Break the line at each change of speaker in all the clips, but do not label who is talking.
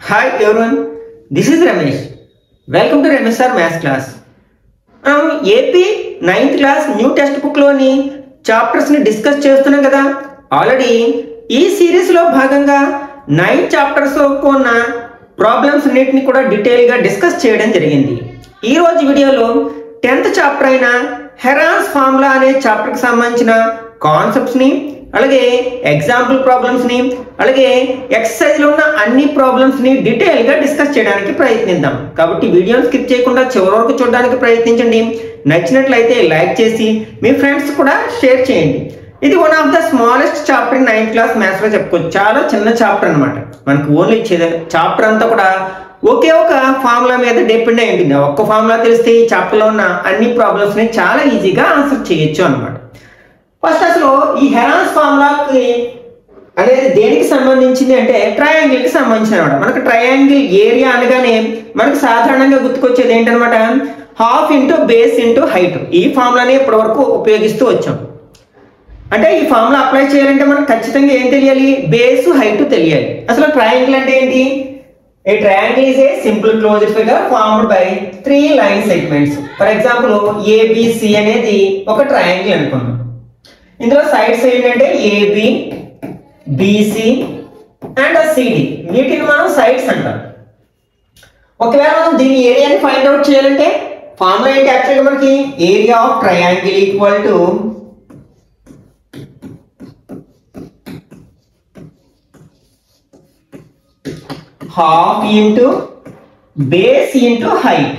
Hi everyone this is Ramesh welcome to Ramesh sir maths class మనం AP ninth class new text బుక్లోని చాప్టర్స్ని discuss చేస్తున్నాం కదా ఆల్రెడీ ఈ సిరీస్లో భాగంగా నైన్ చాప్టర్స్ ఉన్న ప్రాబ్లమ్స్ అన్నిటిని కూడా డీటెయిల్గా డిస్కస్ చేయడం జరిగింది ఈ రోజు వీడియోలో టెన్త్ చాప్టర్ అయిన హెరాన్స్ ఫార్ములా అనే చాప్టర్కి సంబంధించిన కాన్సెప్ట్స్ని అలాగే ఎగ్జాంపుల్ ప్రాబ్లమ్స్ని అలాగే ఎక్సర్సైజ్లో ఉన్న అన్ని ప్రాబ్లమ్స్ని డీటెయిల్గా డిస్కస్ చేయడానికి ప్రయత్నిద్దాం కాబట్టి వీడియోని స్కిప్ చేయకుండా చివరి వరకు చూడడానికి ప్రయత్నించండి నచ్చినట్లయితే లైక్ చేసి మీ ఫ్రెండ్స్ కూడా షేర్ చేయండి ఇది one of the smallest chapter ninth class మ్యాథ్స్లో చెప్పుకోవచ్చు చాలా చిన్న చాప్టర్ అనమాట మనకు ఓన్లీ చాప్టర్ అంతా కూడా ఒకే ఒక ఫార్ములా మీద డిపెండ్ అయి ఉంటుంది ఒక్క ఫార్ములా తెలిస్తే ఈ చాప్టర్లో ఉన్న అన్ని ప్రాబ్లమ్స్ని చాలా ఈజీగా ఆన్సర్ చేయొచ్చు అనమాట ఫస్ట్ అసలు ఈ హెరాన్స్ ఫార్ములాకి అనేది దేనికి సంబంధించింది అంటే ట్రయాంగిల్ కి సంబంధించిన అనమాట మనకు ట్రయాంగిల్ ఏరియా అనగానే మనకు సాధారణంగా గుర్తుకొచ్చేది ఏంటనమాట half into base into height ఈ ఫార్ములాని ఇప్పటివరకు ఉపయోగిస్తూ వచ్చాం అంటే ఈ ఫార్ములా అప్లై చేయాలంటే మనకు ఖచ్చితంగా ఏం తెలియాలి బేస్ హైట్ తెలియాలి అసలు ట్రయాంగిల్ అంటే ఏంటి a triangle is a simple closed figure formed by three line segments for example ABC అనేది ఒక ట్రయాంగిల్ అనుకున్నాం ఇందులో సైడ్స్ ఏంటంటే ఏబి బిసి అండ్ సిడి వీటిని మనం సైడ్స్ అంటాం ఒకవేళ మనం దీని ఏరియాని ఫైండ్ అవుట్ చేయాలంటే ఫార్ములా ఏంటి యాక్చువల్గా మనకి area of triangle equal to half into base into height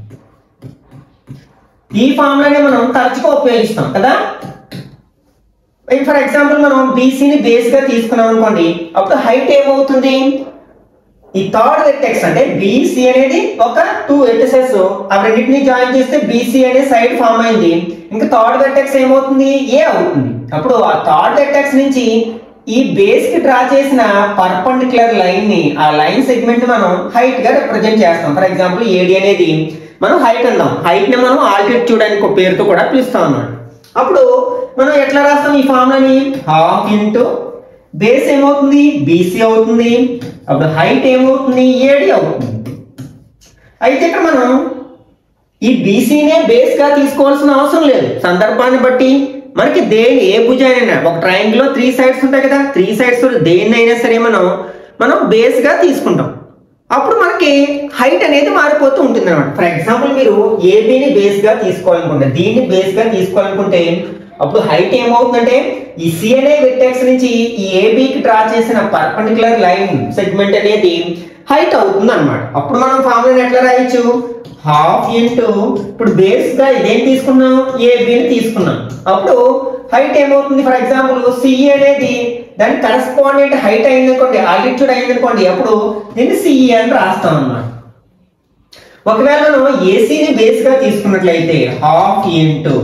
ఈ ఫార్ములాని మనం తరచుగా ఉపయోగిస్తాం కదా ఫర్ ఎగ్జాంపుల్ మనం బీసీని బేస్ గా తీసుకున్నాం అనుకోండి అప్పుడు హైట్ ఏమవుతుంది ఈ థర్డ్ వెర్టెక్స్ అంటే బీసీ అనేది ఒక టూ వెర్టెసెస్ అవి రెండింటిని జాయిన్ చేస్తే బీసీ అనే సైడ్ ఫామ్ అయింది ఇంకా థర్డ్ వెర్టెక్స్ ఏమవుతుంది ఏ అవుతుంది అప్పుడు ఆ థర్డ్ వెర్టెక్స్ నుంచి ఈ బేస్ కి డ్రా చేసిన పర్పండిక్యులర్ లైన్ ని ఆ లైన్ సెగ్మెంట్ మనం హైట్ గా రిప్రజెంట్ చేస్తాం ఫర్ ఎగ్జాంపుల్ ఏడి అనేది మనం హైట్ అందాం హైట్ ని మనం ఆల్టిట్యూడ్ చూడడానికి ఒక పేరుతో కూడా పిలుస్తాం అన్నమాట అప్పుడు మనం ఎట్లా రాస్తాం ఈ ఫార్ములాని హాఫ్ ఇంటూ బేస్ ఏమవుతుంది బీసీ అవుతుంది అప్పుడు హైట్ ఏమవుతుంది ఏడి అవుతుంది అయితే ఇక్కడ మనం ఈ బీసీనే బేస్ గా తీసుకోవాల్సిన అవసరం లేదు సందర్భాన్ని బట్టి మనకి దేని ఏ భుజానైనా ఒక ట్రయాంగిల్ లో త్రీ సైడ్స్ ఉంటాయి కదా త్రీ సైడ్స్ దేన్నైనా సరే మనం మనం బేస్ గా తీసుకుంటాం అప్పుడు మనకి హైట్ అనేది మారిపోతూ ఉంటుంది అనమాట ఫర్ ఎగ్జాంపుల్ మీరు ఏబీని బేస్ గా తీసుకోవాలనుకుంటే దీన్ని బేస్ గా తీసుకోవాలనుకుంటే అప్పుడు హైట్ ఏమవుతుందంటే ఈ సి అనే వెక్టెక్స్ నుంచి ఈ ఏబీకి డ్రా చేసిన పర్పండిక్యులర్ లైన్ సెగ్మెంట్ అనేది హైట్ అవుతుంది అనమాట అప్పుడు మనం ఫార్ములా ఎట్లా రాయొచ్చు హాఫ్ ఇంటూ ఇప్పుడు బేస్ గా ఇదేం తీసుకున్నాం ఏబిని తీసుకున్నాం అప్పుడు హైట్ ఏమవుతుంది ఫర్ ఎగ్జాంపుల్ సిఈ అనేది దాని కరస్పాండెంట్ హైట్ అయింది అనుకోండి ఆల్టిట్యూడ్ అయింది అనుకోండి అప్పుడు దీన్ని సిఈ అని రాస్తాం అన్నమాట ఒకవేళ మనం ఏసీని బేస్ గా తీసుకున్నట్లయితే హాఫ్ ఇంటూ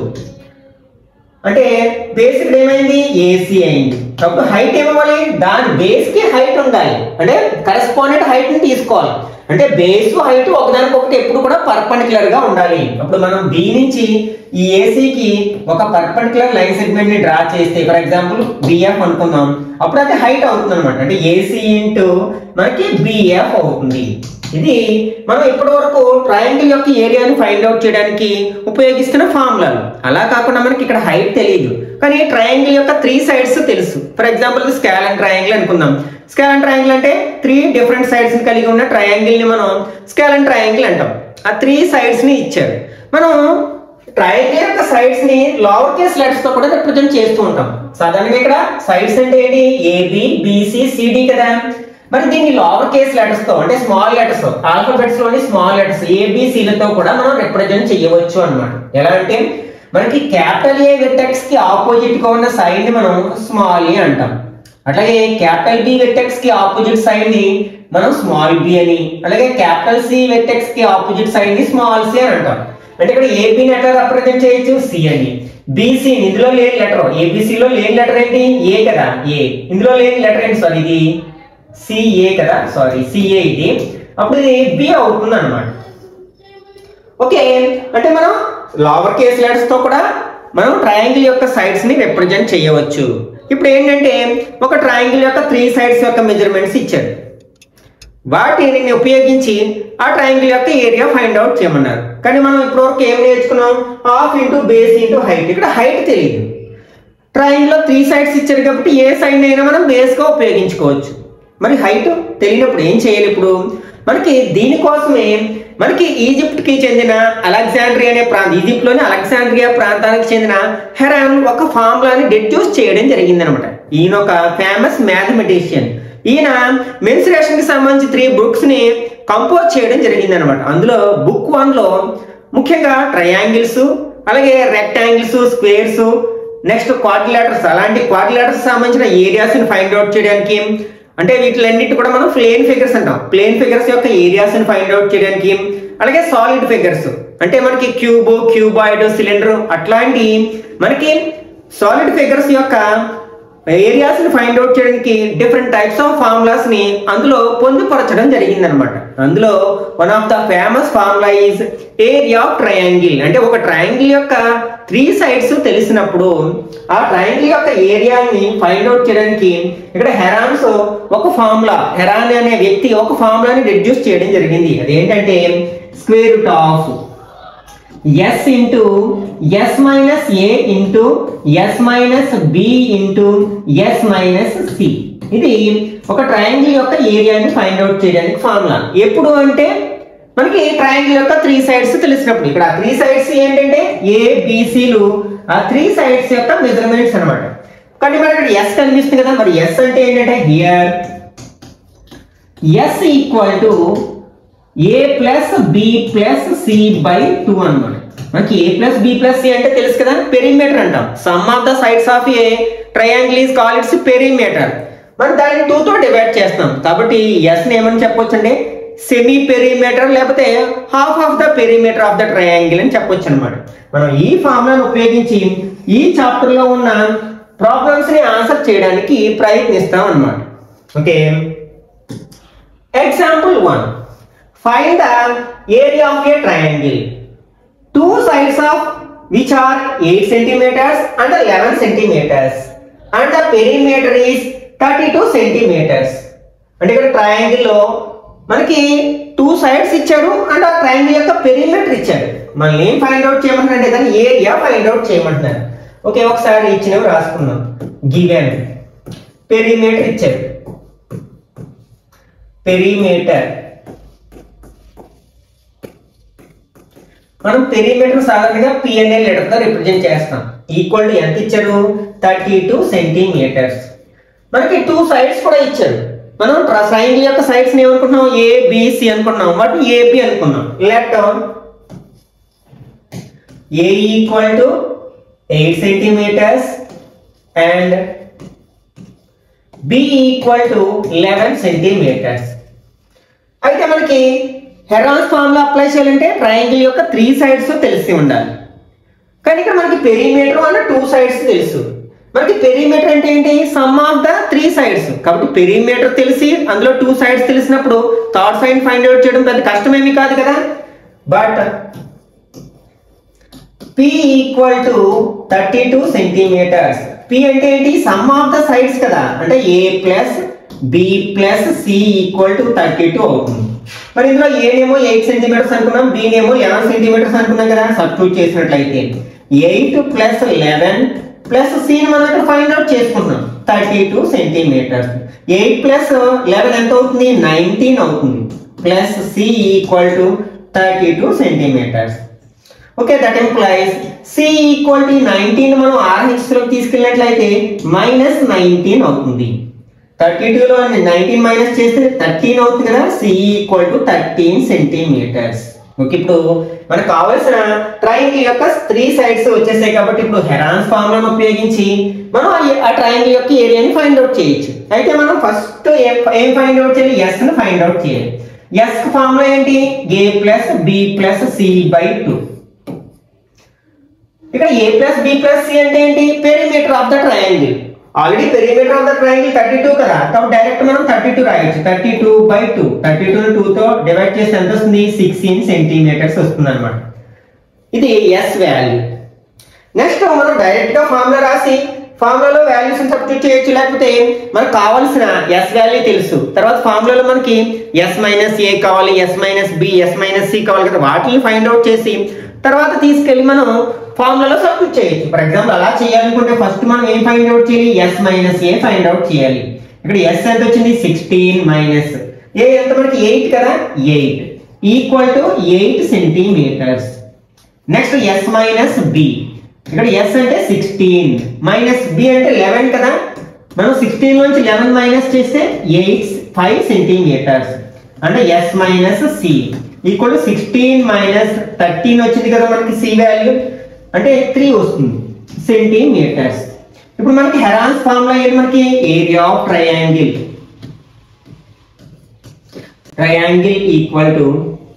అంటే బేస్ ఇక్కడ ఏమైంది ఏసీ అయింది అప్పుడు హైట్ ఏమవ్వాలి దాని బేస్ కి హైట్ ఉండాలి అంటే కరెస్పాండెంట్ హైట్ ని తీసుకోవాలి అంటే బేస్ హైట్ ఒకదానికొకటి ఎప్పుడు కూడా పర్పండిక్యులర్ గా ఉండాలి అప్పుడు మనం బి నుంచి ఈ ఏసీకి ఒక పర్పండిక్యులర్ లైన్ సెగ్మెంట్ ని డ్రా చేస్తే ఫర్ ఎగ్జాంపుల్ బిఎఫ్ అనుకుందాం అప్పుడు అది హైట్ అవుతుంది అనమాట అంటే ఏసీ ఇంటూ మనకి బిఎఫ్ అవుతుంది ఇది మనం ఇప్పటి వరకు ట్రయాంగిల్ యొక్క ఏరియాని ఫైండ్ అవుట్ చేయడానికి ఉపయోగిస్తున్న ఫార్ములాలు అలా కాకుండా మనకి ఇక్కడ హైట్ తెలియదు కానీ ట్రయాంగిల్ యొక్క త్రీ సైడ్స్ తెలుసు for example scalene triangle అనుకుందాం స్కాల్ అండ్ ట్రయాంగిల్ అంటే త్రీ డిఫరెంట్ సైడ్స్ కలిగి ఉన్న ట్రయాంగిల్ ని మనం స్కాల్ అండ్ ట్రయాంగిల్ అంటాం ఆ త్రీ సైడ్స్ ని ఇచ్చారు మనం ట్రయాంగిల్ యొక్క సైడ్స్ ని లోవర్ కేస్ లెటర్స్ తో కూడా రిప్రజెంట్ చేస్తూ ఉంటాం సాధారణంగా ఇక్కడ సైడ్స్ అంటే ఏంటి ఏబి బిసి సిడి కదా మరి దీన్ని లోవర్ కేస్ లెటర్స్ తో అంటే స్మాల్ లెటర్స్ ఆల్ఫాబెట్స్ లోని స్మాల్ లెటర్స్ ఏబిసిలతో కూడా మనం రిప్రజెంట్ చేయవచ్చు అన్నమాట ఎలా అంటే మనకి క్యాపిటల్ ఏ వెర్టెక్స్ కి ఆపోజిట్ గా ఉన్న సైడ్ ని మనం స్మాల్ ఏ అంటాం అట్లాగే క్యాపిటల్ బి వెర్టెక్స్ కి ఆపోజిట్ సైడ్ ని మనం స్మాల్ బి అని అలాగే క్యాపిటల్ సి వెర్టెక్స్ కి ఆపోజిట్ సైడ్ ని స్మాల్ సి అని అంటాం అంటే ఇక్కడ ఏబిని ఎట్లా రిప్రజెంట్ చేయొచ్చు సి అని బీసీ ఇందులో లేని లెటర్ ఏబిసిలో లేని లెటర్ ఏంటి ఏ కదా ఏ ఇందులో లేని లెటర్ ఏంటి సారీ ఇది సిఏ కదా సారీ సిఏ ఇది అప్పుడు ఇది బి అవుతుంది అనమాట ఓకే అంటే మనం లోవర్ కేస్ లెటర్స్ తో కూడా మనం ట్రయాంగిల్ యొక్క సైడ్స్ ని రిప్రజెంట్ చేయవచ్చు ఇప్పుడు ఏంటంటే ఒక ట్రయాంగిల్ యొక్క త్రీ సైడ్స్ యొక్క మెజర్మెంట్స్ ఇచ్చాడు వాటిని ఉపయోగించి ఆ ట్రయాంగిల్ యొక్క ఏరియా ఫైండ్ అవుట్ చేయమన్నారు కానీ మనం ఇప్పటివరకు ఏం నేర్చుకున్నాం half into base into height ఇక్కడ హైట్ తెలియదు ట్రయాంగిల్ లో త్రీ సైడ్స్ ఇచ్చారు కాబట్టి ఏ సైడ్ అయినా మనం బేస్ గా ఉపయోగించుకోవచ్చు మరి హైట్ తెలియనప్పుడు ఏం చేయాలి ఇప్పుడు మనకి దీనికోసమే మనకి ఈజిప్ట్ కి చెందిన అలెగ్జాండ్రియా అనే ప్రాంతం ఈజిప్ట్ లోని అలెగ్జాండ్రియా ప్రాంతానికి చెందిన హెరాన్ ఒక ఫార్ములాని డెడ్యూస్ చేయడం జరిగింది అనమాట ఈయన ఒక ఫేమస్ మ్యాథమెటిషియన్ ఈయన మెన్సురేషన్ కి సంబంధించి త్రీ బుక్స్ ని కంపోజ్ చేయడం జరిగింది అనమాట అందులో బుక్ వన్ లో ముఖ్యంగా ట్రయాంగిల్స్ అలాగే రెక్టాంగిల్స్ స్క్వేర్స్ నెక్స్ట్ క్వాడ్రిలేటర్స్ అలాంటి క్వాడ్రిలేటర్స్ సంబంధించిన ఏరియాస్ ని ఫైండ్ అవుట్ చేయడానికి అంటే వీటిలన్నిటి కూడా మనం ప్లేన్ ఫిగర్స్ అంటాం ప్లేన్ ఫిగర్స్ యొక్క ఏరియాస్ ని ఫైండ్ అవుట్ చేయడానికి అలాగే సాలిడ్ ఫిగర్స్ అంటే మనకి క్యూబ్ క్యూబాయిడ్ సిలిండర్ అట్లాంటి మనకి సాలిడ్ ఫిగర్స్ యొక్క ఏరియాస్ ని ఫైండ్ అవుట్ చేయడానికి డిఫరెంట్ టైప్స్ ఆఫ్ ఫార్ములాస్ ని అందులో పొందుపరచడం జరిగింది అనమాట అందులో one of the famous formula is area of triangle అంటే ఒక ట్రయాంగిల్ యొక్క త్రీ సైడ్స్ తెలిసినప్పుడు ఆ ట్రయాంగిల్ యొక్క ఏరియాని ఫైండ్ అవుట్ చేయడానికి ఇక్కడ హెరాన్స్ ఒక ఫార్ములా హెరాన్ అనే వ్యక్తి ఒక ఫార్ములాని రెడ్యూస్ చేయడం జరిగింది అదేంటంటే square root of yes into yes minus A into yes minus B into yes minus c ఇది ఒక ట్రయాంగిల్ యొక్క ఏరియాని ఫైండ్ అవుట్ చేయడానికి ఫార్ములా ఎప్పుడు అంటే మనకి ట్రయాంగిల్ యొక్క త్రీ సైడ్స్ తెలిసినప్పుడు ఇక్కడ త్రీ సైడ్స్ ఏంటంటే ఏ బీసీలు ఆ త్రీ సైడ్స్ యొక్క మెజర్మెంట్స్ అన్నమాట కానీ మరి ఇక్కడ ఎస్ కనిపిస్తుంది కదా మరి ఎస్ అంటే ఏంటంటే here s equal to A plus B plus C by two అనమాట మనకి ఏ ప్లస్ బి ప్లస్ సి అంటే తెలుసు కదా పెరిమీటర్ అంటాం sum of the sides of a triangle is call its perimeter మనం దాన్ని టూ తో డివైడ్ చేస్తాం కాబట్టి ఎస్ ని ఏమని చెప్పొచ్చు అంటే సెమీ పెరిమీటర్ లేకపోతే half of the perimeter of the triangle అని చెప్పొచ్చు అనమాట మనం ఈ ఫార్ములాను ఉపయోగించి ఈ చాప్టర్ లో ఉన్న ప్రాబ్లమ్స్ ని ఆన్సర్ చేయడానికి ప్రయత్నిస్తాం అన్నమాట okay Example 1. Find the area of a triangle. Two sides of which are 8 centimeters and 11 centimeters. And the perimeter is 32 centimeters. అంటే ఇక్కడ ట్రయాంగిల్ లో మనకి టూ సైడ్స్ ఇచ్చాడు అండ్ ఆ ట్రయాంగిల్ యొక్క పెరిమీటర్ ఇచ్చాడు మనం ఏం ఫైండ్ అవుట్ చేయమంటున్నాడు అంటే దాని ఏరియా ఫైండ్ అవుట్ చేయమంటున్నారు ఓకే ఒకసారి ఇచ్చినవి రాసుకుందాం గివెన్ పెరిమీటర్ ఇచ్చాడు పెరిమీటర్ మనం పెరిమీటర్ సాధారణంగా పిఎన్ఏ లెటర్ తో రిప్రజెంట్ చేస్తాం ఈక్వల్ టు ఎంత ఇచ్చారు థర్టీ టూ సెంటీమీటర్స్ మనకి టూ సైడ్స్ కూడా ఇచ్చారు మనం ట్రయాంగిల్ యొక్క సైడ్స్ ఏమనుకుంటున్నాం ఏ బిసి అనుకున్నాం బట్ ఏబి అనుకున్నాం let A equal to eight centimetres and b equal to eleven centimetres అయితే మనకి హెరాన్స్ ఫార్ములా అప్లై చేయాలంటే ట్రయాంగిల్ యొక్క త్రీ సైడ్స్ తెలిసి ఉండాలి కానీ ఇక్కడ మనకి పెరిమీటర్ అన్న టూ సైడ్స్ తెలుసు మనకి పెరిమీటర్ అంటే ఏంటి sum of the three sides కాబట్టి పెరిమీటర్ తెలిసి అందులో టూ సైడ్స్ తెలిసినప్పుడు థర్డ్ సైడ్ ఫైండ్ అవుట్ చేయడం పెద్ద కష్టమేమి కాదు కదా but p equal to thirty two centimetres p అంటే ఏంటి సమ్ ఆఫ్ ద సైడ్స్ కదా అంటే a plus B plus C equal to thirty two అవుతుంది మరి ఇందులో ఏనేమో ఎయిట్ సెంటీమీటర్స్ అనుకున్నాం బీనేమో లెవెన్ సెంటీమీటర్స్ అనుకున్నాం కదా సబ్స్టిట్యూట్ చేసినట్లయితే ఎయిట్ ప్లస్ లెవెన్ ప్లస్ సిని మనం ఇక్కడ ఫైండ్ అవుట్ చేసుకుంటున్నాం thirty two centimetres eight plus eleven ఎంత అవుతుంది నైన్టీన్ అవుతుంది plus C equal to thirty two centimetres okay that implies c equal to nineteen మనం ఆర్హెచ్ లోకి తీసుకెళ్ళినట్లయితే మైనస్ నైన్టీన్ అవుతుంది థర్టీ టూలో నైన్టీన్ మైనస్ చేస్తే థర్టీన్ అవుతుంది కదా c equal to thirteen centimetres okay ఇప్పుడు మనకు కావాల్సిన ట్రయాంగిల్ యొక్క త్రీ సైడ్స్ వచ్చేసాయి కాబట్టి ఇప్పుడు హెరాన్స్ ఫార్ములాను ఉపయోగించి మనం ఆ- ఆ ట్రయాంగిల్ యొక్క ఏరియాని ఫైండ్ అవుట్ చేయొచ్చు అయితే మనం ఫస్ట్ ఏం ఫైండ్ అవుట్ చేయాలి ఎస్ ని ఫైండ్ అవుట్ చేయాలి ఎస్ ఫార్ములా ఏంటి ఏ plus B plus C by two ఇక్కడ a plus B plus C అంటే ఏంటి perimeter of the triangle already perimeter of the triangle thirty two కదా కాబట్టి డైరెక్ట్ మనం థర్టీ టూ రాయొచ్చు thirty two by two thirty two two తో divide చేస్తే ఎంత వస్తుంది సిక్స్టీన్ సెంటీమీటర్స్ వస్తుంది అనమాట ఇది ఎస్ వాల్యూ నెక్స్ట్ మనం డైరెక్ట్ గా ఫార్ములా రాసి ఫార్ములాలో వాల్యూస్ సబ్స్టిట్యూట్ చేయొచ్చు లేకపోతే మనకు కావాల్సిన ఎస్ వాల్యూ తెలుసు తర్వాత ఫార్ములాలో మనకి ఎస్ మైనస్ ఏ కావాలి yes minus B S minus C కావాలి కదా వాటిని ఫైండ్ అవుట్ చేసి తర్వాత తీసుకెళ్లి మనం ఫార్ములాలో సబ్స్టిట్యూట్ చేయొచ్చు ఫర్ ఎగ్జాంపుల్ అలా చేయాలనుకుంటే ఫస్ట్ మనం ఏం ఫైండ్ అవుట్ చేయాలి s minus a find out చేయాలి ఇక్కడ ఎస్ ఎంత వచ్చింది సిక్స్టీన్ మైనస్ ఏ ఎంత మనకి ఎయిట్ కదా eight equal to eight centimetres next yes minus b ఇక్కడ ఎస్ అంటే సిక్స్టీన్ మైనస్ బి అంటే లెవెన్ కదా మనం సిక్స్టీన్ నుంచి లెవెన్ మైనస్ చేస్తే ఎయిట్ ఫైవ్ సెంటీమీటర్స్ అంటే s minus C equal to sixteen minus thirteen వచ్చింది కదా మనకి సి వాల్యూ అంటే త్రీ వస్తుంది సెంటీమీటర్స్ ఇప్పుడు మనకి హెరాన్స్ ఫార్ములా ఏంటి మనకి area of triangle triangle equal to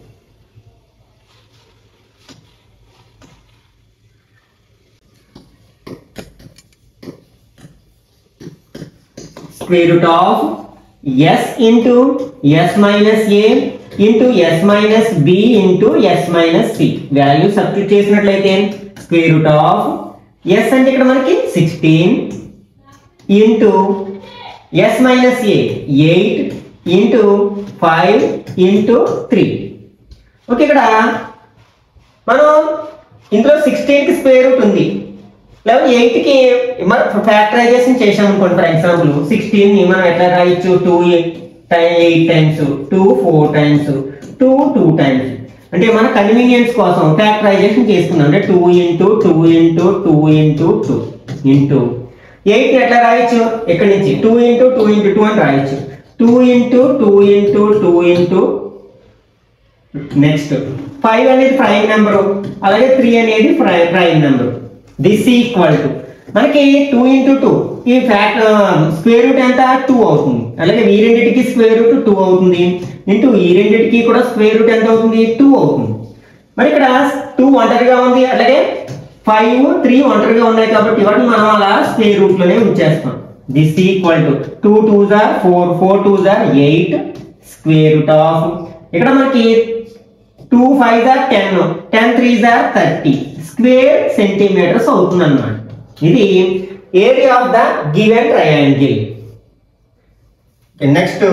square root of s into s minus a into s minus b into s minus c value substitute చేసినట్లయితే స్క్వేర్ రూట్ ఆఫ్ s అంటే ఇక్కడ మనకి sixteen into yes minus a eight into five into three okay ఇక్కడ మనం ఇందులో sixteen కి square root ఉంది లేదా ఎయిట్ కి మనం ఫ్యాక్టరైజేషన్ చేసాం అనుకోండి ఫర్ ఎగ్జాంపుల్ సిక్స్టీన్ ని మనం ఎట్లా రాయొచ్చు two eight times two four times two two times అంటే మన కన్వీనియన్స్ కోసం ఫ్యాక్టరైజేషన్ చేసుకున్నాం అంటే two into two into two into two into eight ఎట్లా రాయొచ్చు ఇక్కడ నుంచి two into two into two అని రాయొచ్చు two into two into two into next five అనేది ప్రైమ్ నెంబర్ అలాగే త్రీ అనేది prime number this equal to మనకి టూ ఇంటూ టూ ఈ ఫ్యాక్ట్ స్క్వేర్ రూట్ ఎంత టూ అవుతుంది అలాగే ఈ రెండింటికి స్క్వేర్ రూట్ టూ అవుతుంది ఇంటూ ఈ రెండింటికి కూడా స్క్వేర్ రూట్ ఎంత అవుతుంది టూ అవుతుంది మరి ఇక్కడ టూ ఒంటరిగా ఉంది అలాగే ఫైవ్ త్రీ ఒంటరిగా ఉన్నాయి కాబట్టి వాటిని మనం అలా స్క్వేర్ రూట్ లోనే ఉంచేస్తాం this equal to two two జార్ ఫోర్ ఫోర్ టూ జార్ ఎయిట్ స్క్వేర్ రూట్ ఆఫ్ ఇక్కడ మనకి టూ ఫైవ్ జార్ టెన్ టెన్ త్రీ జార్ థర్టీ స్క్వేర్ సెంటీమీటర్స్ అవుతుంది అన్నమాట ఇది area of the given triangle next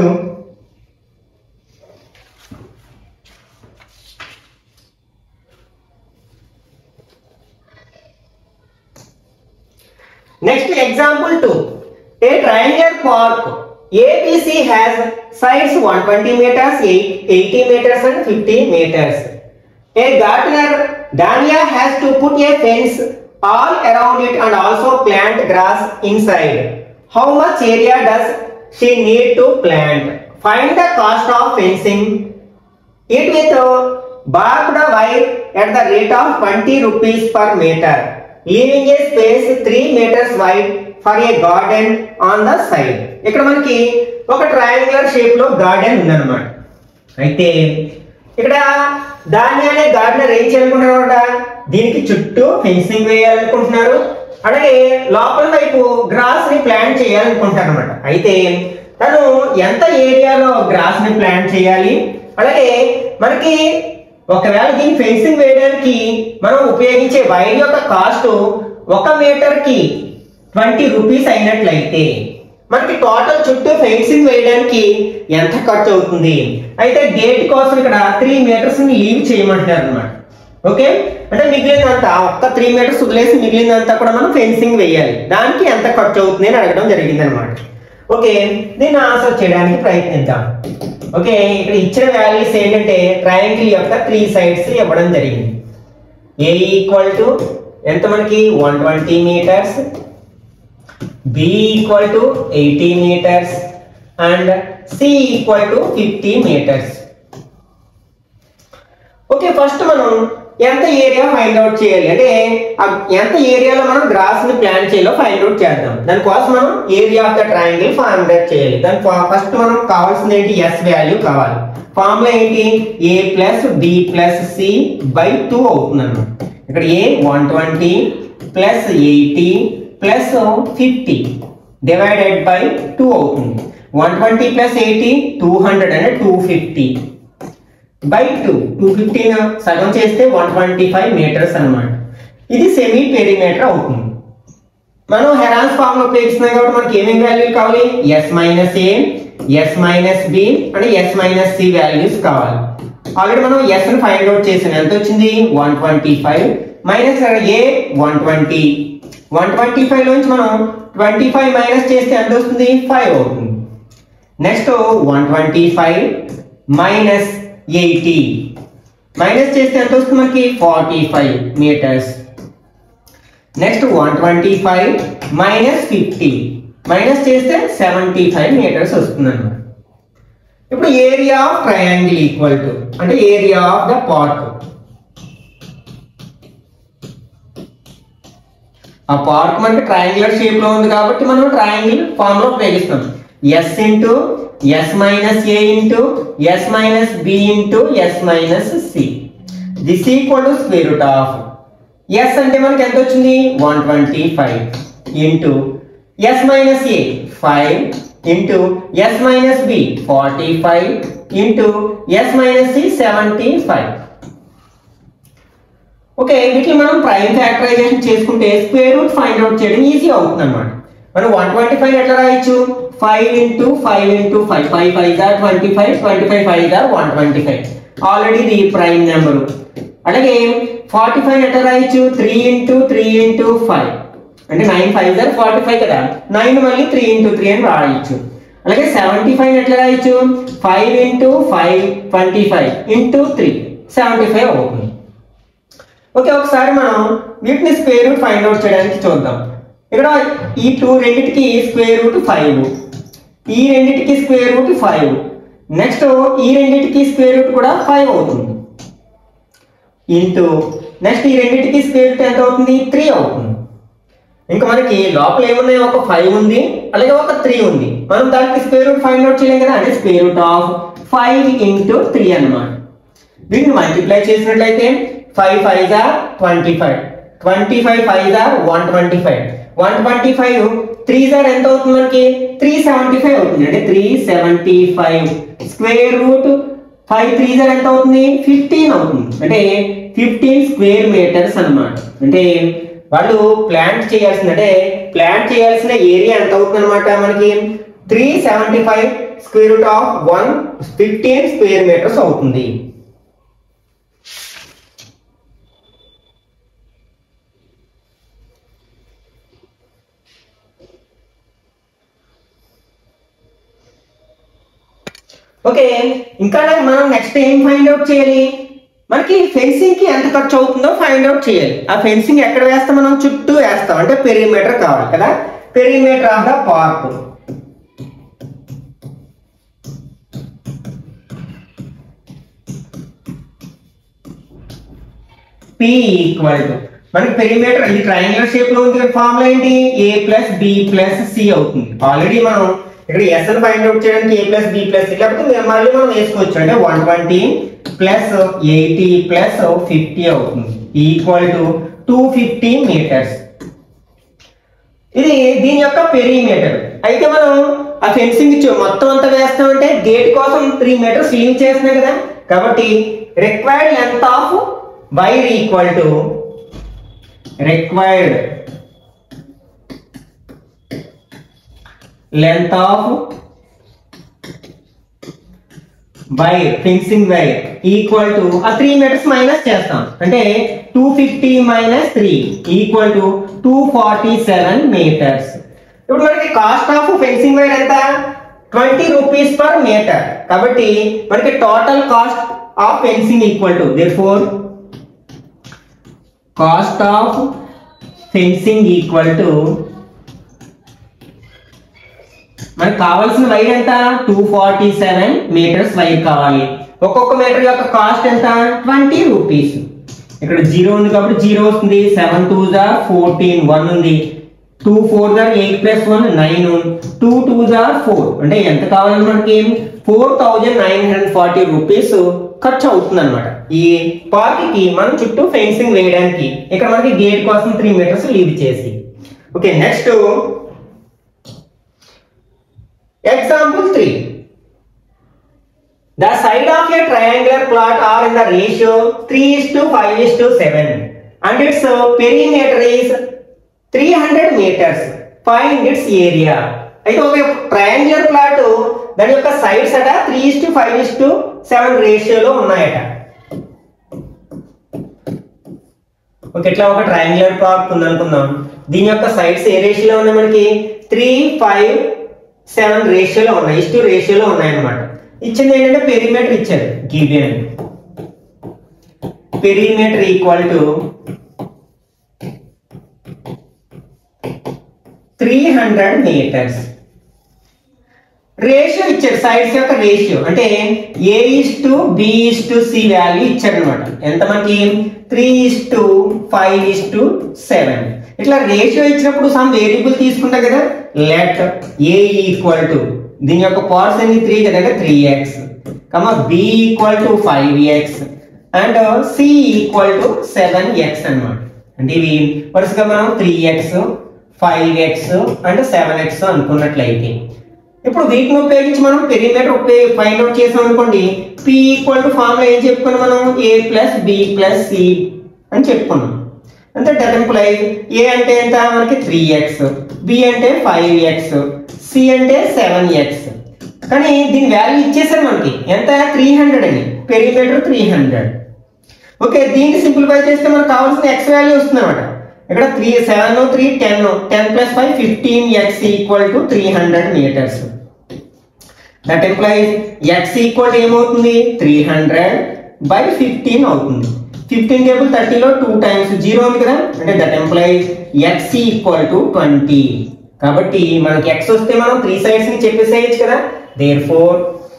Next example 2. A triangular park ABC has sides 120 meters, 80 meters and 50 meters. A gardener Dania has to put a fence all around it and also plant grass inside. How much area does she need to plant? Find the cost of fencing it with a barbed wire at the rate of 20 rupees per meter, leaving a space 3 meters wide for a garden on the side. ఇక్కడ మనకి ఒక triangular shape లో garden ఉందన్నమాట అయితే ఇక్కడ దాన్ని అనే gardener ఏం చేయాలనుకుంటున్నారు దీనికి చుట్టూ ఫెన్సింగ్ వేయాలనుకుంటున్నారు అలాగే లోపల వైపు గ్రాస్ ని ప్లాంట్ చేయాలనుకుంటారు అనమాట అయితే తను ఎంత ఏరియాలో గ్రాస్ ని ప్లాంట్ చేయాలి అలాగే మనకి ఒకవేళ దీన్ని ఫెన్సింగ్ వేయడానికి మనం ఉపయోగించే వైర్ యొక్క కాస్ట్ ఒక మీటర్ కి ట్వంటీ రూపీస్ అయినట్లయితే మనకి టోటల్ చుట్టూ ఫెన్సింగ్ వేయడానికి ఎంత ఖర్చు అవుతుంది అయితే గేట్ కోసం ఇక్కడ త్రీ మీటర్స్ ని లీవ్ చేయమంటున్నారు అనమాట ఓకే అంటే మిగిలినంతా ఒక్క త్రీ మీటర్స్ వదిలేసి మిగిలినంతా కూడా మనం ఫెన్సింగ్ వేయాలి దానికి ఎంత ఖర్చు అవుతుంది అని అడగడం జరిగింది అనమాట ఓకే దీన్ని ఆన్సర్ చేయడానికి ప్రయత్నిద్దాం ఓకే ఇక్కడ ఇచ్చిన వాల్యూస్ ఏంటంటే ట్రయాంగిల్ యొక్క త్రీ సైడ్స్ ఇవ్వడం జరిగింది ఏ ఈక్వల్ టు ఎంత మనకి one twenty metres b equal to eighty metres and C equal to fifty metres okay first మనం ఎంత ఏరియా ఫైండ్ అవుట్ చేయాలి అంటే ఆ ఎంత ఏరియాలో మనం గ్రాస్ ని ప్లాన్ చేయాలో ఫైండ్ అవుట్ చేద్దాం దానికోసం మనం area of the triangle find out చేయాలి దాని ఫస్ట్ మనం కావాల్సింది ఏంటి ఎస్ వాల్యూ కావాలి ఫార్ములా ఏంటి ఏ plus B plus C by two అవుతుంది అన్నమాట ఇక్కడ a one twenty plus eighty plus fifty divided by two అవుతుంది one twenty plus eighty two hundred అంటే two fifty by two two fifteen సగం చేస్తే one twenty five metres అనమాట ఇది semi perimeter అవుతుంది మనం హెరాన్స్ ఫార్మ్ లో ఉపయోగిస్తున్నాం కాబట్టి మనకి ఏమేమి వాల్యూలు కావాలి yes minus A S minus B అంటే ఎస్ మైనస్ సి వాల్యూస్ కావాలి ఆల్రెడీ మనం ఎస్ ని ఫైండ్ అవుట్ చేసాం ఎంత వచ్చింది వన్ ట్వంటీ ఫైవ్ మైనస్ ఏ one twenty one twenty five లోంచి మనం ట్వంటీ ఫైవ్ మైనస్ చేస్తే ఎంత వస్తుంది ఫైవ్ అవుతుంది next one twenty five minus eighty minus చేస్తే ఎంత వస్తుంది మనకి forty five metres next one twenty five minus fifty minus చేస్తే సెవెంటీ ఫైవ్ మీటర్స్ వస్తుంది అన్నమాట ఇప్పుడు area of triangle equal to అంటే ఏరియా ఆఫ్ ద పార్ట్ ఆ పార్ట్ మనకి ట్రయాంగులర్ షేప్ లో ఉంది కాబట్టి మనం ట్రయాంగిల్ ఫార్మ్ లో ఉపయోగిస్తాం s into yes minus A into yes minus B into yes minus C this equal to square root of yes అంటే మనకి ఎంత వచ్చింది one twenty five into yes minus A five into yes minus B forty five into yes minus C seventy five okay వీటిని మనం prime factorization చేసుకుంటే square root find out చేయడం easy అవుతుంది అనమాట మనం వన్ ట్వంటీ ఫైవ్ ఎట్లా రాయొచ్చు five into five into five five five దార్ twenty five twenty five five దార్ వన్ ట్వంటీ ఫైవ్ ఆల్రెడీ ఇది ప్రైమ్ నెంబర్ అలాగే ఫార్టీ ఫైవ్ ఎట్లా రాయొచ్చు three into three into five అంటే నైన్ ఫైవ్ దార్ ఫార్టీ ఫైవ్ కదా నైన్ మళ్ళీ త్రీ ఇంటూ త్రీ అని రాయొచ్చు అలాగే సెవెంటీ ఫైవ్ ఎట్లా రాయొచ్చు five into five twenty five into three seventy five అవుతుంది ఓకే ఒకసారి మనం వీటిని స్క్వేర్ రూట్ ఫైండ్ అవుట్ చేయడానికి చూద్దాం ఇక్కడ ఈ టూ రెండిటికి స్క్వేర్ రూట్ ఫైవ్ ఈ రెండిటికి స్క్వేర్ రూట్ ఫైవ్ నెక్స్ట్ ఈ రెండిటికి స్క్వేర్ రూట్ కూడా ఫైవ్ అవుతుంది ఇంటూ నెక్స్ట్ ఈ రెండిటికి స్క్వేర్ రూట్ ఎంత అవుతుంది త్రీ అవుతుంది ఇంకా మనకి లోపల ఏమున్నాయి ఒక ఫైవ్ ఉంది అలాగే ఒక త్రీ ఉంది మనం దానికి స్క్వేర్ రూట్ ఫైండ్ అవుట్ చేయలేం కదా అంటే square root of five into three అనమాట వీటిని మల్టిప్లై చేసినట్లయితే ఫైవ్ ఫైవ్ జా twenty five twenty five five జా one twenty five one twenty five three జార్ ఎంత అవుతుంది మనకి త్రీ సెవెంటీ ఫైవ్ అవుతుంది అంటే three seventy five square root five three జార్ ఎంత అవుతుంది ఫిఫ్టీన్ అవుతుంది అంటే ఫిఫ్టీన్ స్క్వేర్ మీటర్స్ అన్నమాట అంటే వాళ్ళు ప్లాంట్ చేయాల్సిన అంటే ప్లాంట్ చేయాల్సిన ఏరియా ఎంత అవుతుంది అనమాట మనకి three seventy five square root of one fifteen square metres అవుతుంది ఓకే ఇంకా మనం నెక్స్ట్ ఏం ఫైండ్ అవుట్ చేయాలి మనకి ఫెన్సింగ్ కి ఎంత ఖర్చు అవుతుందో ఫైండ్ అవుట్ చేయాలి ఆ ఫెన్సింగ్ ఎక్కడ వేస్తాం మనం చుట్టూ వేస్తాం అంటే పెరిమీటర్ కావాలి కదా perimeter of the park P equal to మనకి పెరిమీటర్ ఇది ట్రయాంగులర్ షేప్ లో ఉంది ఫార్ములా ఏంటి ఏ ప్లస్ బి ప్లస్ సి అవుతుంది ఆల్రెడీ మనం ఇక్కడ ఎస్ అని ఫైండ్ అవుట్ చేయడానికి A plus B plus C లేకపోతే మళ్ళీ మనం వేసుకోవచ్చు అంటే one twenty plus eighty plus fifty అవుతుంది equal to two fifty metres ఇది దీని యొక్క పెరిమీటర్ అయితే మనం ఆ ఫెన్సింగ్ ఇచ్చాం మొత్తం అంతా వేస్తామంటే గేట్ కోసం త్రీ మీటర్స్ లీవ్ చేస్తున్నాం కదా కాబట్టి required length of wire equal to required length of wire fencing wire equal to ఆ త్రీ మీటర్స్ మైనస్ చేస్తాం అంటే two fifty minus three equal to two forty seven metres ఇప్పుడు మనకి cost of fencing wire ఎంత twenty rupees per metre కాబట్టి మనకి total cost of fencing equal to therefore cost of fencing equal to మనకు కావాల్సిన wire ఎంత two forty seven metres wire కావాలి ఒక్కొక్క మీటర్ యొక్క కాస్ట్ ఎంత ట్వంటీ రూపీస్ ఇక్కడ జీరో ఉంది కాబట్టి జీరో వస్తుంది సెవెన్ టూ జార్ ఫోర్టీన్ వన్ ఉంది టూ ఫోర్ జార్ eight plus one nine two two జార్ ఫోర్ అంటే ఎంత కావాలి మనకి four thousand nine hundred forty rupees ఖర్చు అవుతుంది అనమాట ఈ పార్క్కి మనం చుట్టూ ఫెన్సింగ్ వేయడానికి ఇక్కడ మనకి గేట్ కోసం త్రీ మీటర్స్ లీవ్ చేసి okay next Example 3. The side of a triangular plot are in the ratio 3 is to 5 is to 7 and its uh, perimeter is three hundred metres find its area అయితే ఒక triangular plot దాని యొక్క sides అట three is to five is to seven రేషియోలో ఉన్నాయట ఒక ఇట్లా ఒక ట్రయాంగులర్ ప్లాట్ ఉందనుకుందాం దీని యొక్క సైడ్స్ ఏ రేషియోలో ఉన్నాయి మనకి త్రీ ఫైవ్ సెవెన్ రేషియోలో ఉన్నాయి ఇస్ టు రేషియోలో ఉన్నాయి అన్నమాట ఇచ్చింది ఏంటంటే పెరిమీటర్ ఇచ్చారు given perimeter equal to three hundred metres ratio ఇచ్చారు సైడ్స్ యొక్క రేషియో అంటే A is to B is to C value ఇచ్చారు అనమాట ఎంత మనకి three is to five is to seven ఇట్లా రేషియో ఇచ్చినప్పుడు సమ్ వేరియబుల్ తీసుకుంటా కదా లెట్ ఏ ఈక్వల్ టు దీని యొక్క పవర్స్ ఎన్ని త్రీ కదా three X comma B equal to five X and C equal to seven X అనమాట అంటే ఇవి వరుసగా మనం three X five X and seven X అనుకున్నట్లయితే ఇప్పుడు వీటిని ఉపయోగించి మనం పెరిమీటర్ ఉపయోగి ఫైండ్ అవుట్ చేసాం అనుకోండి పి ఈక్వల్ టు ఫార్ములా ఏం చెప్పుకున్నాం మనం A plus B plus C అని చెప్పుకున్నాం అంటే దట్ ఎంప్లాయ్ ఏ అంటే ఎంత మనకి త్రీ ఎక్స్ బి అంటే ఫైవ్ ఎక్స్ సి అంటే సెవెన్ ఎక్స్ కానీ దీని వాల్యూ ఇచ్చేసారు మనకి ఎంత త్రీ హండ్రెడ్ అని పెరిమీటర్ త్రీ హండ్రెడ్ ఓకే దీన్ని సింప్లిఫై చేస్తే మనకు కావాల్సిన ఎక్స్ వాల్యూ వస్తుంది అనమాట ఇక్కడ three seven three ten ten plus five fifteen X equal to three hundred metres that implies X equal ఏమవుతుంది త్రీ హండ్రెడ్ బై ఫిఫ్టీన్ అవుతుంది ఫిఫ్టీన్ టేబుల్ థర్టీలో టూ టైమ్స్ జీరో ఉంది కదా అంటే that implies X equal to twenty కాబట్టి మనకి X వస్తే మనం త్రీ సైడ్స్ ని చెప్పేసేయచ్చు కదా therefore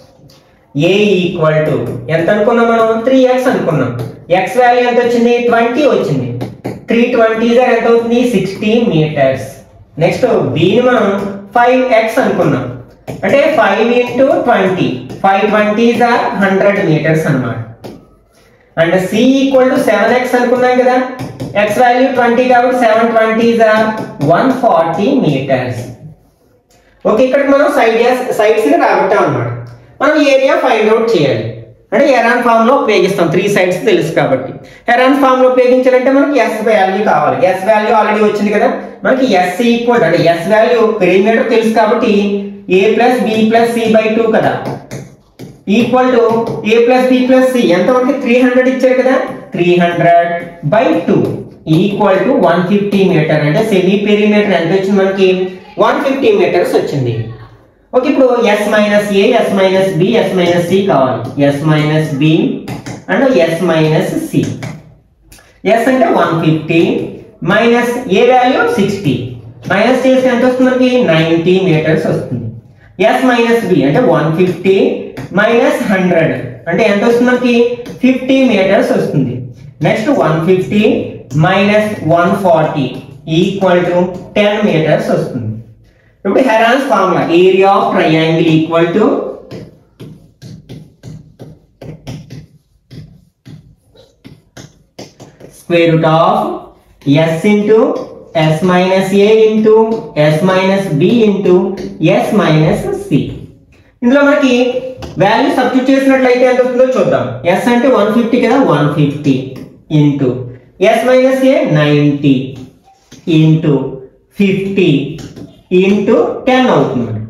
A equal to ఎంత అనుకున్నాం మనం త్రీ ఎక్స్ అనుకున్నాం ఎక్స్ వాల్యూ ఎంత వచ్చింది ట్వంటీ వచ్చింది త్రీ ట్వంటీ ఎంత అవుతుంది సిక్స్టీ మీటర్స్ నెక్స్ట్ బిని మనం ఫైవ్ ఎక్స్ అనుకున్నాం అంటే five into twenty five twenty hundred metres అన్నమాట and C equal to seven X అనుకున్నాం కదా ఎక్స్ వాల్యూ ట్వంటీ కాబట్టి seven twenty one forty metres okay ఇక్కడ మనం సైడ్ సైడ్స్ ని రాబట్టాం అన్నమాట మనం ఏరియా ఫైండ్ అవుట్ చేయాలి అంటే ఎరాన్ ఫామ్ లో ఉపయోగిస్తాం త్రీ సైడ్స్ తెలుసు కాబట్టి ఎరాన్ ఫామ్ లో ఉపయోగించాలంటే మనకి ఎస్ వాల్యూ కావాలి ఎస్ వాల్యూ ఆల్రెడీ వచ్చింది కదా మనకి ఎస్ ఈక్వల్ అంటే ఎస్ వాల్యూ పెరిమీటర్ తెలుసు కాబట్టి A plus B plus C by two కదా equal to A plus B plus C ఎంత మనకి త్రీ హండ్రెడ్ ఇచ్చారు కదా three hundred by two equal to one fifty metre అంటే సెమీ పెరిమీటర్ ఎంత వచ్చింది మనకి వన్ ఫిఫ్టీ మీటర్స్ వచ్చింది ఓకే ఇప్పుడు S minus A S minus B S minus C కావాలి yes minus B and yes minus C S అంటే one fifty minus A value sixty minus చేస్తే ఎంత వస్తుంది మనకి నైంటీ మీటర్స్ వస్తుంది ఎస్ మైనస్ బి అంటే వన్ ఫిఫ్టీ మైనస్ హండ్రెడ్ అంటే ఎంత వస్తుంది మనకి ఫిఫ్టీ మీటర్స్ వస్తుంది next one fifty minus one forty equal to ten metres వస్తుంది ఇప్పుడు Heron's formula area of triangle equal to square root of s into s minus a into s minus b into s minus c ఇందులో మనకి value substitute చేసినట్లయితే ఎంత వస్తుందో చూద్దాం s అంటే one fifty కదా one fifty into yes minus A ninety into fifty into ten అవుతుంది మనకి.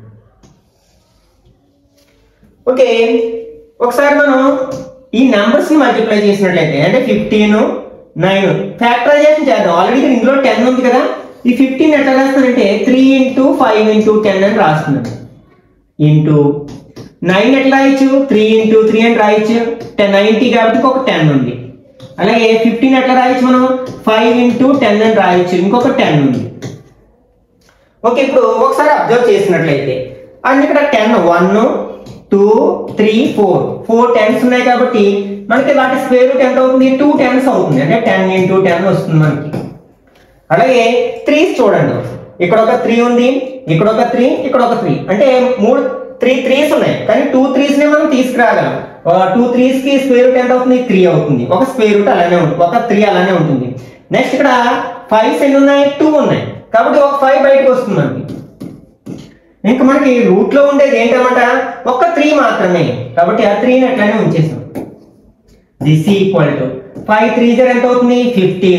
ఓకే ఒకసారి మనం ఈ నెంబర్స్ ని మల్టిప్లై చేసినట్లయితే అంటే ఫిఫ్టీన్ నైన్ ఫ్యాక్టరైజేషన్ చేద్దాం ఆల్రెడీ ఇందులో టెన్ ఉంది కదా ఈ ఫిఫ్టీన్ ఎట్లా రాస్తానంటే three into five into ten అని రాస్తున్నాను ఇంటూ నైన్ ఎట్లా రాయొచ్చు త్రీ ఇంటూ త్రీ అని రాయొచ్చు టెన్ నైన్టీ కాబట్టి ఒక టెన్ ఉంది అలాగే ఫిఫ్టీన్ ఎట్లా రాయొచ్చు మనం ఫైవ్ ఇంటూ టెన్ అని రాయొచ్చు ఇంకొక టెన్ ఉంది ఓకే ఇప్పుడు ఒకసారి అబ్జర్వ్ చేసినట్లయితే అండ్ ఇక్కడ ten one two three four four tens ఉన్నాయి కాబట్టి మనకి వాటి స్క్వేర్ రూట్ ఎంత అవుతుంది టూ టెన్స్ అవుతుంది అంటే టెన్ ఇంటూ టెన్ వస్తుంది మనకి అలాగే త్రీస్ చూడండి ఇక్కడ ఒక త్రీ ఉంది ఇక్కడ ఒక త్రీ ఇక్కడ ఒక త్రీ అంటే మూడు త్రీ త్రీస్ ఉన్నాయి కానీ టూ త్రీస్ ని మనం తీసుకురాగలం టూ త్రీస్ కి స్క్వేర్ రూట్ ఎంత అవుతుంది త్రీ అవుతుంది ఒక స్క్వేర్ రూట్ అలానే ఉంటుంది ఒక త్రీ అలానే ఉంటుంది నెక్స్ట్ ఇక్కడ ఫైవ్స్ ఎన్ని ఉన్నాయి టూ ఉన్నాయి కాబట్టి ఒక ఫైవ్ బయటకు వస్తుంది మనకి ఇంకా మనకి రూట్ లో ఉండేది ఏంటన్నమాట ఒక త్రీ మాత్రమే కాబట్టి ఆ త్రీని అట్లానే ఉంచేసాం this equal to five three జర్ ఎంత అవుతుంది fifteen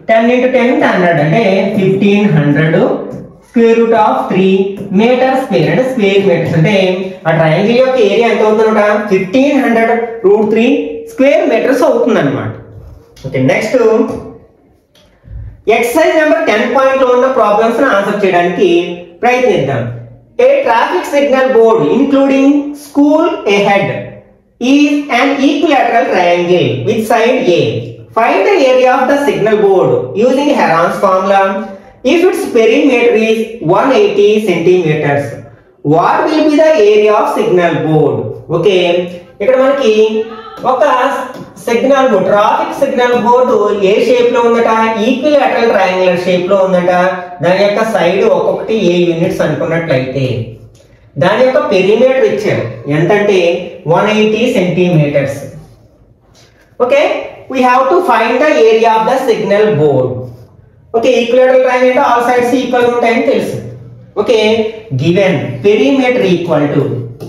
ten into ten hundred అంటే fifteen hundred square root of three metre square అంటే స్క్వేర్ మీటర్స్ అంటే ఆ ట్రయాంగిల్ యొక్క ఏరియా ఎంత అవుతుందన్నమాట fifteen hundred root three square metres అవుతుంది అనమాట okay next exercise number ten point లో ఉన్న ప్రాబ్లమ్స్ ని ఆన్సర్ చేయడానికి ప్రయత్నిద్దాం a traffic signal board indicating school ahead is an equilateral triangle with side A find the area of the signal board using Heron's formula if its perimeter is one eighty centimetres what will be the area of signal board okay ఇక్కడ మనకి ఒక signal board traffic signal board a shape లో ఉందట equilateral triangular shape లో ఉందట దాని యొక్క side ఒక్కొక్కటి ఏ యూనిట్స్ అనుకున్నట్లయితే దాని యొక్క పెరిమీటర్ ఇచ్చారు ఎంతంటే one eighty centimetres okay we have to find the area of the signal board okay equilateral triangle అంటే ఆల్ సైడ్స్ ఈక్వల్ ఉంటాయని తెలుసు okay given perimeter equal to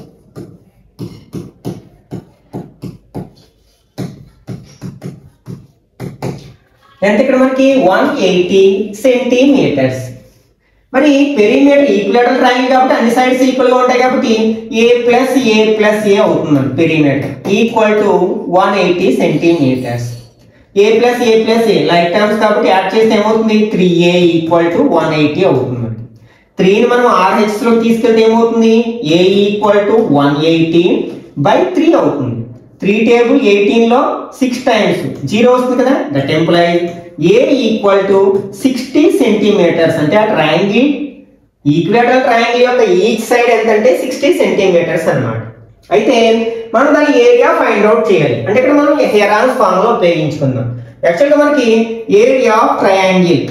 ఎంత ఇక్కడ మనకి వన్ ఎయిటీ సెంటీమీటర్స్ మరి పెరిమీటర్ ఈక్విలేటర్ ట్రయాంగిల్ కాబట్టి అన్ని sides equal గా ఉంటాయి కాబట్టి A plus A plus A అవుతుంది perimeter equal to one eighty centimetres A plus A plus A like terms కాబట్టి యాడ్ చేస్తే ఏమవుతుంది three A equal to one eighty అవుతుంది త్రీని మనం ఆర్హెచ్ లో తీసుకెళ్తే ఏమవుతుంది A equal to one eighty by three అవుతుంది త్రీ టేబుల్ ఎయిటీన్ లో సిక్స్ టైమ్స్ జీరో వస్తుంది కదా that implies A equal to sixty centimetres అంటే ఆ ట్రయాంగిల్ ఈక్వేటర్ ట్రయాంగిల్ యొక్క ఈచ్ సైడ్ ఎంత అంటే సిక్స్టీ సెంటీమీటర్స్ అన్నమాట అయితే మనం దాని ఏరియా ఫైండ్ అవుట్ చేయాలి అంటే ఇక్కడ మనం హెరాన్స్ ఫార్మ్ లో ఉపయోగించుకుందాం యాక్చువల్గా మనకి area of triangle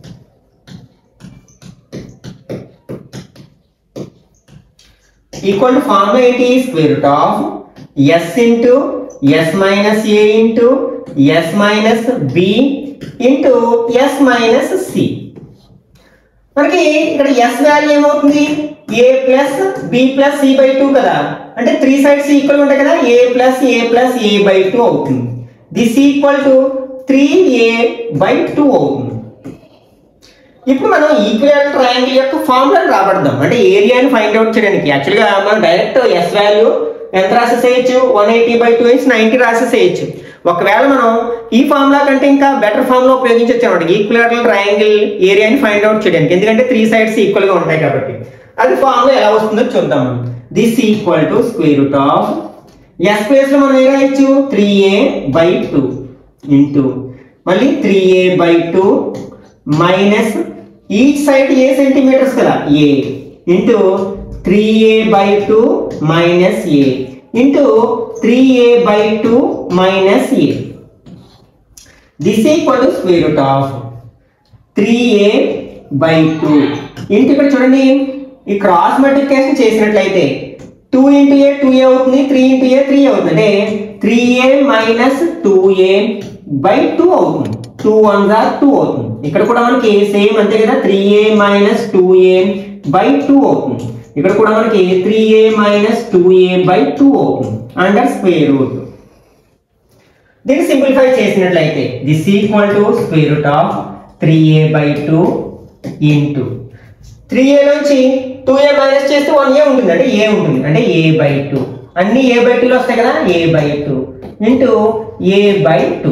equal to formula ఏంటి square root of yes into yes minus A into yes minus B into yes minus C మనకి ఇక్కడ ఎస్ వాల్యూ ఏమవుతుంది A plus B plus C by two కదా అంటే three sides equal ఉంటాయి కదా A plus A plus A by two అవుతుంది this equal to three A by two అవుతుంది ఇప్పుడు మనం ఈక్వల్ ట్రయాంగిల్ యొక్క ఫార్ములాని రాబడదాం అంటే ఏరియాని ఫైండ్ అవుట్ చేయడానికి యాక్చువల్గా మనం డైరెక్ట్ ఎస్ వాల్యూ ఎంత రాసేసేయచ్చు one eighty by two inch ninety రాసేసేయచ్చు ఒకవేళ మనం ఈ ఫార్ములా కంటే ఇంకా బెటర్ ఫార్ములా ఉపయోగించవచ్చు అనమాట ఈక్వల్ ట్రయాంగిల్ ఏరియాని ఫైండ్ అవుట్ చేయడానికి ఎందుకంటే త్రీ సైడ్స్ ఈక్వల్ గా ఉంటాయి కాబట్టి అది ఫార్ములా ఎలా వస్తుందో చూద్దాం మనం this equal to square root of S place లో మనం ఏం రాయొచ్చు three A by two into మళ్ళీ three A by two minus each side a centimetres కదా a into three A by two minus A into three A by two minus a this equal to square root of three A by two ఇంటి ఇక్కడ చూడండి ఈ cross multiplication చేసినట్లయితే two into a two a అవుతుంది three into a three అవుతుంది అంటే three a minus two a by two అవుతుంది two one జార్ టూ అవుతుంది ఇక్కడ కూడా మనకి సేమ్ అంతే కదా three a minus two a by two అవుతుంది ఇక్కడ కూడా మనకి three a minus two a by two అవుతుంది అండర్ స్క్వేర్ రూట్ దీన్ని సింప్లిఫై చేసినట్లయితే this equal to square root of three A by two into three a నుంచి two a minus చేస్తే one ఏ ఉంటుంది అంటే ఏ ఉంటుంది అంటే ఏ బై టూ అన్ని ఏ బై టూలో వస్తాయి కదా a by two into a by two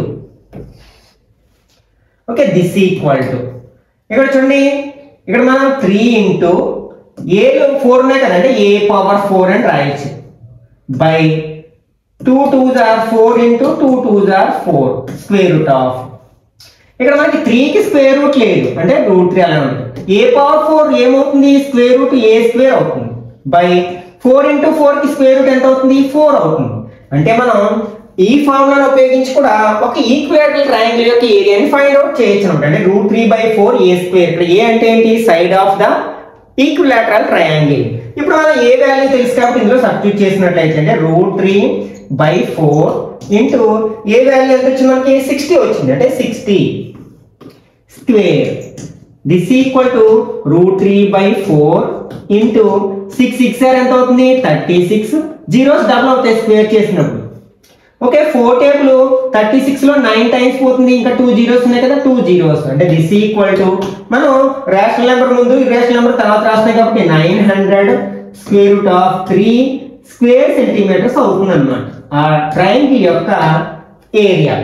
okay this equal to ఇక్కడ చూడండి ఇక్కడ మనం త్రీ ఇంటూ ఏలో ఫోర్ ఉన్నాయి కదంటే ఏ పవర్ ఫోర్ అని రాయొచ్చు బై టూ టూ జార్ ఫోర్ ఇంటూ టూ టూ జార్ ఫోర్ స్క్వేర్ రూట్ ఆఫ్ ఇక్కడ మనకి త్రీకి స్క్వేర్ రూట్ లేదు అంటే రూట్ త్రీ అలా ఉంటుంది ఏ పవర్ ఫోర్ ఏమవుతుంది స్క్వేర్ రూట్ ఏ స్క్వేర్ అవుతుంది బై ఫోర్ ఇంటూ ఫోర్ కి స్క్వేర్ రూట్ ఎంత అవుతుంది ఫోర్ అవుతుంది అంటే మనం ఈ ఫార్ములాను ఉపయోగించి కూడా ఒక ఈక్వేటల్ ట్రయాంగిల్ యొక్క ఏరియాని ఫైండ్ అవుట్ చేయొచ్చు అనమాట అంటే root three by four a square ఇక్కడ ఏ అంటే ఏంటి side of the equilateral triangle ఇప్పుడు మనం ఏ వాల్యూ తెలుసు కాబట్టి ఇందులో సబ్స్టిట్యూట్ చేసినట్లయితే అంటే root three by four into a value ఎంత వచ్చింది మనకి సిక్స్టీ వచ్చింది అంటే sixty square this equal to root three by four into six six are ఎంత అవుతుంది థర్టీ సిక్స్ జీరోస్ డబుల్ అవుతాయి స్క్వేర్ చేసినప్పుడు okay four table thirty six లో నైన్ టైమ్స్ పోతుంది ఇంకా టూ జీరోస్ ఉన్నాయి కదా టూ జీరోస్ అంటే దిస్ ఈక్వల్ టు మనం రేషనల్ నెంబర్ ముందు రేషనల్ నెంబర్ తర్వాత రాస్తున్నాయి కాబట్టి nine hundred square root of three square centimetres అవుతుంది అనమాట ఆ ట్రయాంగిల్ యొక్క area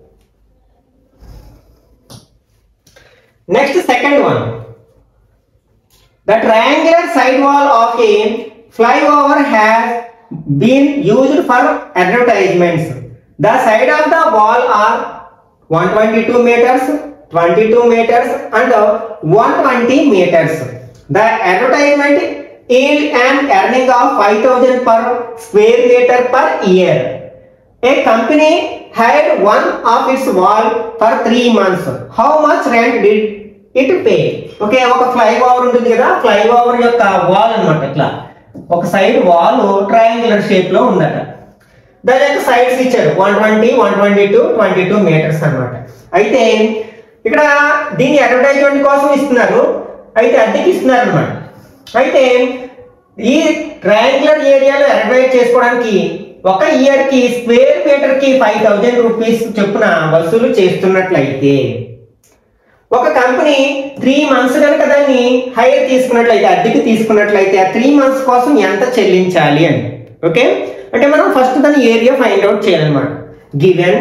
next second one The triangular side wall of a flyover has been used for advertisements. The side of the wall are 122 meters, 22 meters and 120 meters. The advertisement yield an earning of 5000 per square meter per year. A company hired one of its wall for three months. How much rent did it pay? Okay ఒక flyover ఉంటుంది కదా fly over యొక్క wall అన్నమాట ఇట్లా ఒక side wall triangular shape లో ఉందట దాని యొక్క సైడ్స్ ఇచ్చారు one twenty one twenty two twenty two metres అనమాట అయితే ఇక్కడ దీన్ని అడ్వర్టైజ్మెంట్ కోసం ఇస్తున్నారు అయితే అద్దెకి ఇస్తున్నారు అనమాట అయితే ఈ ట్రయాంగులర్ ఏరియాలో అడ్వర్టైజ్ చేసుకోవడానికి ఒక ఇయర్ కి స్క్వేర్ మీటర్ కి ఫైవ్ థౌజండ్ రూపీస్ చొప్పున వసూలు చేస్తున్నట్లయితే ఒక కంపెనీ త్రీ మంత్స్ కనుక దాన్ని హైర్ తీసుకున్నట్లయితే అద్దెకి తీసుకున్నట్లయితే ఆ త్రీ మంత్స్ కోసం ఎంత చెల్లించాలి అని ఓకే అంటే మనం ఫస్ట్ దాని ఏరియా ఫైండ్ అవుట్ చేయాలన్నమాట given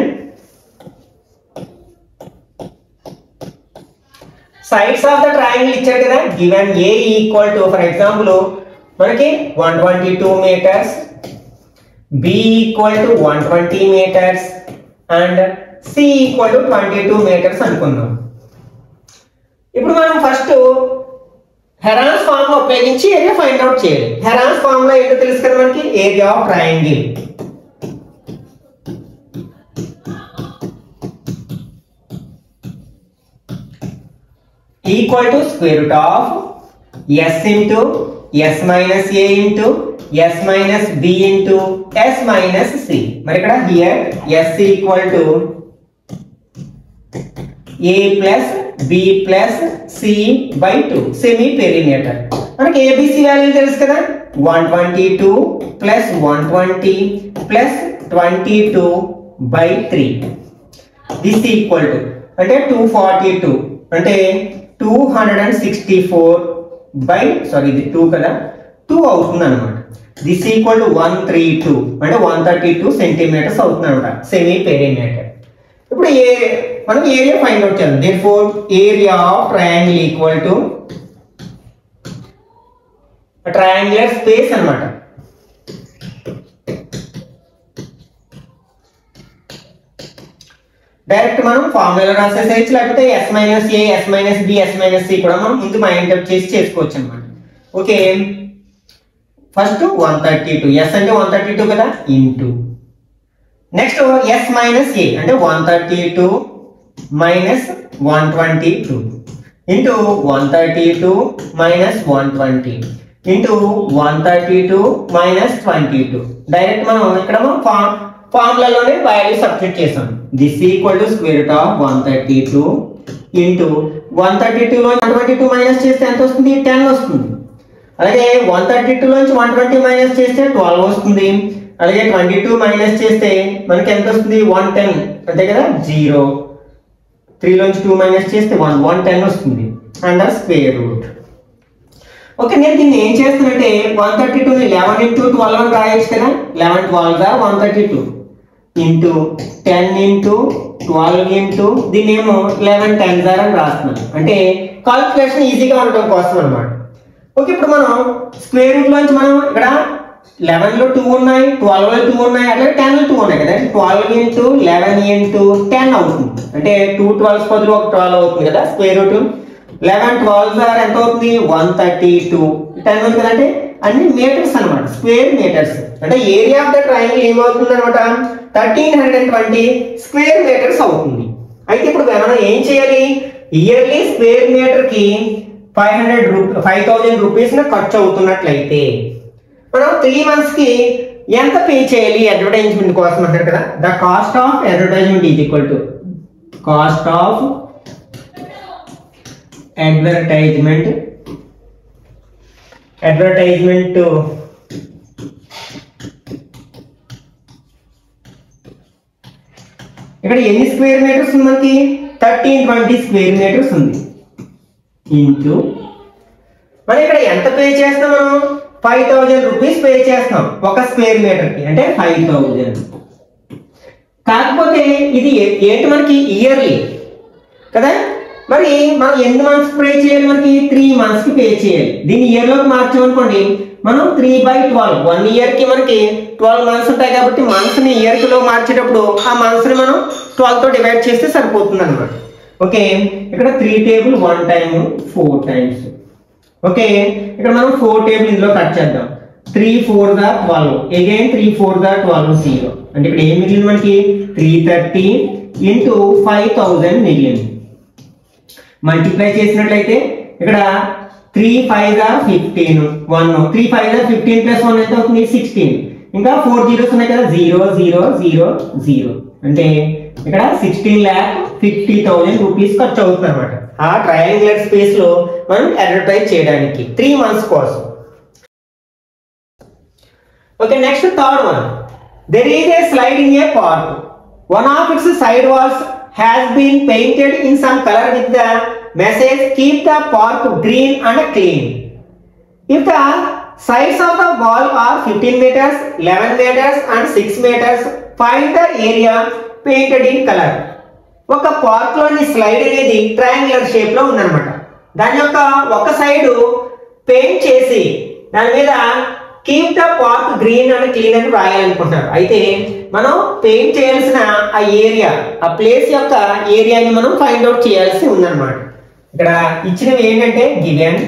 sides of the triangle ఇచ్చారు కదా given a equal to for example మనకి one twenty two metres b equal to one twenty metres and C equal to twenty two metres అనుకుందాం ఇప్పుడు మనం first Heron's form ఉపయోగించి area find out చేయాలి Heron's form లో ఏంటో తెలుసు కదా మనకి area of triangle equal to square root of yes into yes minus A into yes minus B into yes minus c మరి ఇక్కడ here s equal to A plus B plus C by two semi perimeter మనకి ABC value తెలుసు కదా one twenty two plus one twenty plus twenty two by three this equal to అంటే two forty two అంటే two hundred and sixty four by sorry ఇది two కదా two అవుతుంది అనమాట this equal to one three two అంటే one thirty two centimetres అవుతుంది అనమాట semi perimeter ఇప్పుడు ఏ మనం ఏరియా ఫైండ్ అవుట్ చేద్దాం therefore area of triangle equal to triangular space అన్నమాట డైరెక్ట్ మనం ఫార్ములా రాసేసేయచ్చు లేకపోతే s minus A S minus B S minus c కూడా మనం ముందు మైండ్ అప్ చేసి చేసుకోవచ్చు అనమాట okay first one thirty two s అంటే వన్ థర్టీ టూ కదా into next yes minus a అంటే one thirty two minus one twenty two into one thirty two minus one twenty into one thirty two minus twenty two direct మనం ఇక్కడ form ఫార్ములాలోనే value substitute చేసాం this equal to square root of one thirty two into one thirty టూలో one twenty two minus చేస్తే ఎంత వస్తుంది ten వస్తుంది అలాగే వన్ థర్టీ టూ నుంచి వన్ ట్వంటీ మైనస్ చేస్తే ట్వెల్వ్ వస్తుంది అలాగే ట్వంటీ టూ మైనస్ చేస్తే మనకి ఎంత వస్తుంది వన్ టెన్ అంతే కదా జీరో త్రీలోంచి టూ మైనస్ చేస్తే వన్ వన్ టెన్ వస్తుంది అండర్ స్క్వేర్ రూట్ ఓకే నేను దీన్ని ఏం చేస్తానంటే one thirty two eleven into twelve అని రాయొచ్చు కదా లెవెన్ ట్వెల్వ్ దా one thirty two into ten into twelve into దీన్ని ఏమో లెవెన్ టెన్ దార్ అని రాస్తున్నాను అంటే కాల్కులేషన్ ఈజీగా ఉండడం కోసం అనమాట ఓకే ఇప్పుడు మనం స్క్వేర్ రూట్ లోంచి మనం ఇక్కడ లెవెన్ లో టూ ఉన్నాయి ట్వెల్వ్ లో టూ ఉన్నాయి అట్లా టెన్ లో టూ ఉన్నాయి కదా twelve into eleven into ten అవుతుంది అంటే టూ ట్వెల్వ్స్ బదులు ఒక ట్వెల్వ్ అవుతుంది కదా స్క్వేర్ రూట్ లెవెన్ ట్వెల్వ్ ద్వారా ఎంత అవుతుంది వన్ థర్టీ టూ టెన్ ఉంది కదంటే అన్ని మీటర్స్ అన్నమాట స్క్వేర్ మీటర్స్ అంటే ఏరియా ఆఫ్ ద ట్రయాంగిల్ ఏమవుతుంది అనమాట thirteen hundred and twenty square metres అవుతుంది అయితే ఇప్పుడు మనం ఏం చేయాలి ఇయర్లీ స్క్వేర్ మీటర్ కి five hundred rupee five thousand rupees ఖర్చు అవుతున్నట్లయితే మనం త్రీ మంత్స్ కి ఎంత పే చేయాలి అడ్వర్టైజ్మెంట్ కోసం అంటారు కదా the cost of advertisement is equal to cost of advertisement advertisement ఇక్కడ ఎన్ని స్క్వేర్ మీటర్స్ ఉంది మనకి థర్టీన్ ట్వంటీ స్క్వేర్ మీటర్స్ ఉంది ఇంటూ మరి ఇక్కడ ఎంత పే చేస్తాం మనం ఫైవ్ థౌజండ్ రూపీస్ పే చేస్తాం ఒక స్క్వేర్ మీటర్ కి అంటే ఫైవ్ థౌజండ్ కాకపోతే ఇది ఏ- ఏంటి మనకి ఇయర్లీ కదా మరి మనం ఎన్ని మంత్స్ పే చేయాలి మనకి త్రీ మంత్స్ కి పే చేయాలి దీన్ని ఇయర్ లోకి మార్చామనుకోండి మనం three by twelve one year కి మనకి ట్వెల్వ్ మంత్స్ ఉంటాయి కాబట్టి మంత్స్ ని ఇయర్ లో మార్చేటప్పుడు ఆ మంత్స్ ని మనం ట్వెల్వ్ తో డివైడ్ చేస్తే సరిపోతుంది అనమాట ఓకే ఇక్కడ three table one time four times okay ఇక్కడ మనం ఫోర్ టేబుల్ ఇందులో కట్ చేద్దాం త్రీ ఫోర్ దా ట్వెల్వ్ అగైన్ త్రీ ఫోర్ దా ట్వెల్వ్ జీరో అంటే ఇక్కడ ఏం మిగిలింది మనకి three thirty into five thousand మిగిలింది మల్టిప్లై చేసినట్లయితే ఇక్కడ త్రీ ఫైవ్ దా ఫిఫ్టీన్ వన్ త్రీ ఫైవ్ దా ఫిఫ్టీన్ ప్లస్ వన్ ఎంత అవుతుంది సిక్స్టీన్ ఇంకా ఫోర్ జీరోస్ ఉన్నాయి కదా జీరో జీరో జీరో జీరో అంటే ఇక్కడ sixteen lakh fifty thousand rupees ఖర్చు అవుతుంది అనమాట ఆ ట్రయాంగులర్ స్పేస్ లో మనం అడ్వర్టైజ్ చేయడానికి త్రీ మంత్స్ కోసం Okay, next third one. There is a slide in a park. One of its side walls has been painted in some color with the message keep the park green and clean. If the sides of the wall are 15 meters, 11 meters and 6 meters, find the area painted in color. ఒక park లోని slide అనేది triangular shape లో ఉందన్నమాట దాని యొక్క ఒక side paint చేసి దాని మీద keep the park green and clean అని రాయాలనుకుంటున్నారు అయితే మనం పెయింట్ చేయాల్సిన ఆ ఏరియా ఆ ప్లేస్ యొక్క ఏరియాని మనం ఫైండ్ అవుట్ చేయాల్సి ఉందన్నమాట ఇక్కడ ఇచ్చినవి ఏంటంటే గివెన్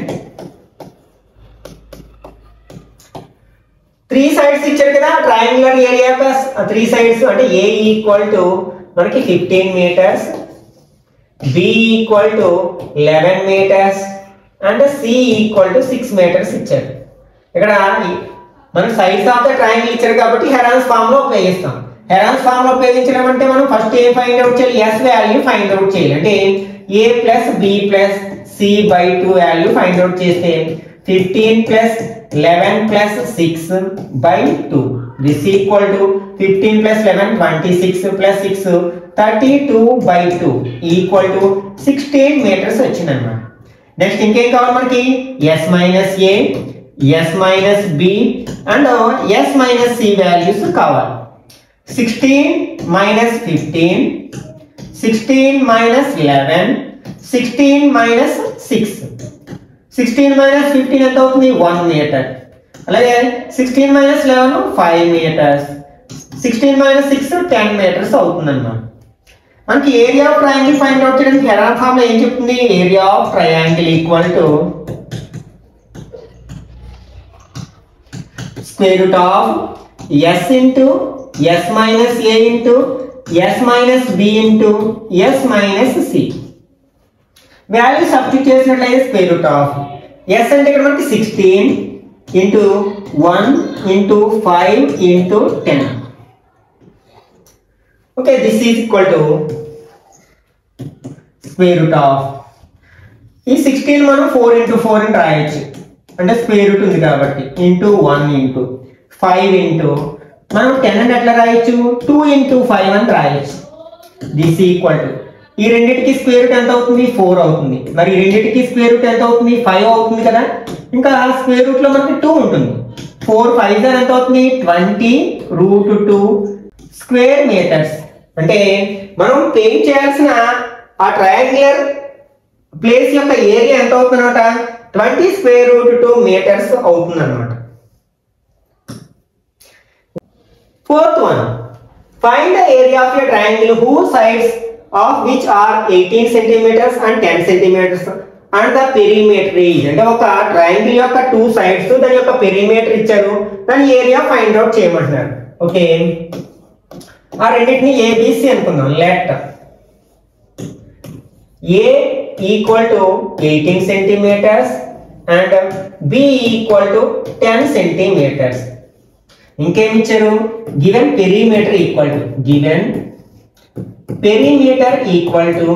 త్రీ సైడ్స్ ఇచ్చారు కదా ట్రయాంగులర్ ఏరియా యొక్క త్రీ సైడ్స్ అంటే ఏ ఈక్వల్ టు మనకి fifteen metres b equal to eleven metres and C equal to six metres ఇచ్చారు ఇక్కడ ఈ- మనం సైడ్స్ ఆఫ్ ద ట్రయాంగిల్ ఇచ్చారు కాబట్టి హెరాన్స్ ఫామ్ లో ఉపయోగిస్తాం హెరాన్స్ ఫామ్ లో ఉపయోగించడం అంటే మనం ఫస్ట్ ఏ ఫైండ్ అవుట్ చేయాలి ఎస్ వాల్యూ ఫైండ్ అవుట్ చేయాలి అంటే a plus B plus C by two value find out చేస్తే fifteen plus eleven plus six by two this equal to fifteen plus eleven twenty six plus six thirty two by two equal to sixteen metres వచ్చింది అనమాట next ఇంకేం కావాలి మనకి s minus A S minus B and yes minus C values కావాలి sixteen minus fifteen sixteen minus eleven sixteen minus six sixteen minus fifteen ఎంత అవుతుంది one metre అలాగే sixteen minus eleven five metres sixteen minus six ten metres అవుతుంది అన్నమాట మనకి area of triangle find out చేయడానికి Heron form లో ఏం చెప్తుంది area of triangle equal to square root of yes into yes minus A into yes minus B into yes minus C value substitute చేసినట్లయితే square root of yes అంటే ఇక్కడ మనకి sixteen into one into five into ten okay this is equal to square root of ఈ sixteen మనం four into four అని రాయొచ్చు అంటే square root ఉంది కాబట్టి into one into five into మనం టెన్ అని ఎట్లా రాయొచ్చు టూ ఇంటూ ఫైవ్ అని రాయొచ్చు దిస్ ఈక్వల్ టు ఈ రెండింటికి స్క్వేర్ రూట్ ఎంత అవుతుంది ఫోర్ అవుతుంది మరి ఈ రెండింటికి స్క్వేర్ రూట్ ఎంత అవుతుంది ఫైవ్ అవుతుంది కదా ఇంకా స్క్వేర్ రూట్ లో మనకి టూ ఉంటుంది ఫోర్ ఫైవ్ దాని ఎంత అవుతుంది twenty root two square metres అంటే మనం పెయింట్ చేయాల్సిన ఆ ట్రయాంగులర్ ప్లేస్ యొక్క ఏరియా ఎంత అవుతుందన్నమాట twenty square root two metres అవుతుంది అనమాట fourth one find the area of a triangle who sides of which are eighteen centimetres and ten centimetres and the perimeter is అంటే ఒక triangle యొక్క two sides దాని యొక్క perimeter ఇచ్చారు దాని area find out చేయమంటున్నారు ఓకే ఆ రెండింటిని ఏబిసి అనుకుందాం let A equal to eighteen centimetres and b equal to ten centimetres ఇంకేం ఇచ్చారు given perimeter equal to given perimeter equal to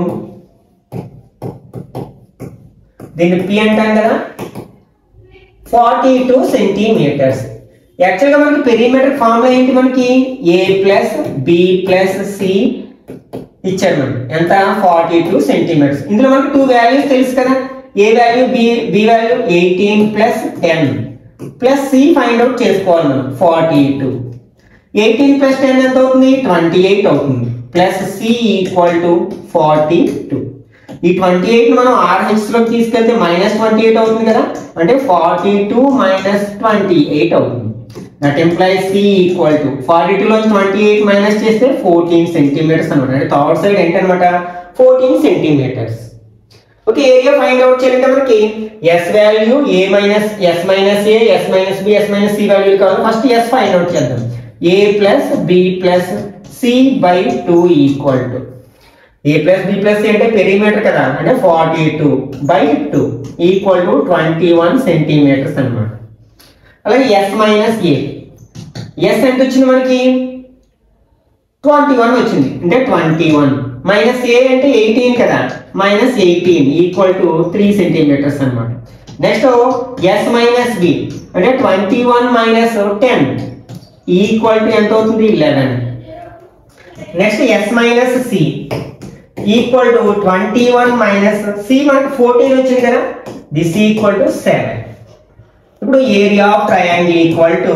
దీన్ని పి అంటాం కదా ఫార్టీ టూ సెంటీమీటర్స్ యాక్చువల్గా మనకి పెరిమీటర్ ఫార్ములా ఏంటి మనకి ఏ ప్లస్ బి ప్లస్ సి ఇచ్చారు మనకి ఎంత ఫార్టీ టూ సెంటీమీటర్స్ ఇందులో మనకి టూ వాల్యూస్ తెలుసు కదా A value B B value eighteen plus ten plus C find out చేసుకోవాలి మనం forty two eighteen plus ten ఎంత అవుతుంది ట్వంటీ ఎయిట్ అవుతుంది plus C equal to forty two ఈ ట్వంటీ ఎయిట్ మనం ఆర్హెచ్ లోకి తీసుకెళ్తే మైనస్ ట్వంటీ ఎయిట్ అవుతుంది కదా అంటే forty two minus twenty eight అవుతుంది that implies C equal to forty two లో ట్వంటీ ఎయిట్ మైనస్ చేస్తే ఫోర్టీన్ సెంటీమీటర్స్ అనమాట అంటే థర్డ్ సైడ్ ఏంటనమాట fourteen centimetres okay area find out చేయాలంటే మనకి S value A minus S minus A S minus B S minus C value కావాలి first S find out చేద్దాం A plus B plus C by two equal to A plus B plus C అంటే perimeter కదా అంటే forty two by two equal to twenty one centimetres అనమాట అలాగే S minus A S ఎంత వచ్చింది మనకి twenty one వచ్చింది అంటే ట్వంటీ వన్ మైనస్ ఏ అంటే ఎయిటీన్ కదా minus eighteen equal to three centimetres అనమాట నెక్స్ట్ ఎస్ మైనస్ బి అంటే twenty one minus ten equal to ఎంత అవుతుంది eleven next yes minus C equal to twenty one minus C మనకు fourteen వచ్చింది కదా this equal to seven ఇప్పుడు area of triangle equal to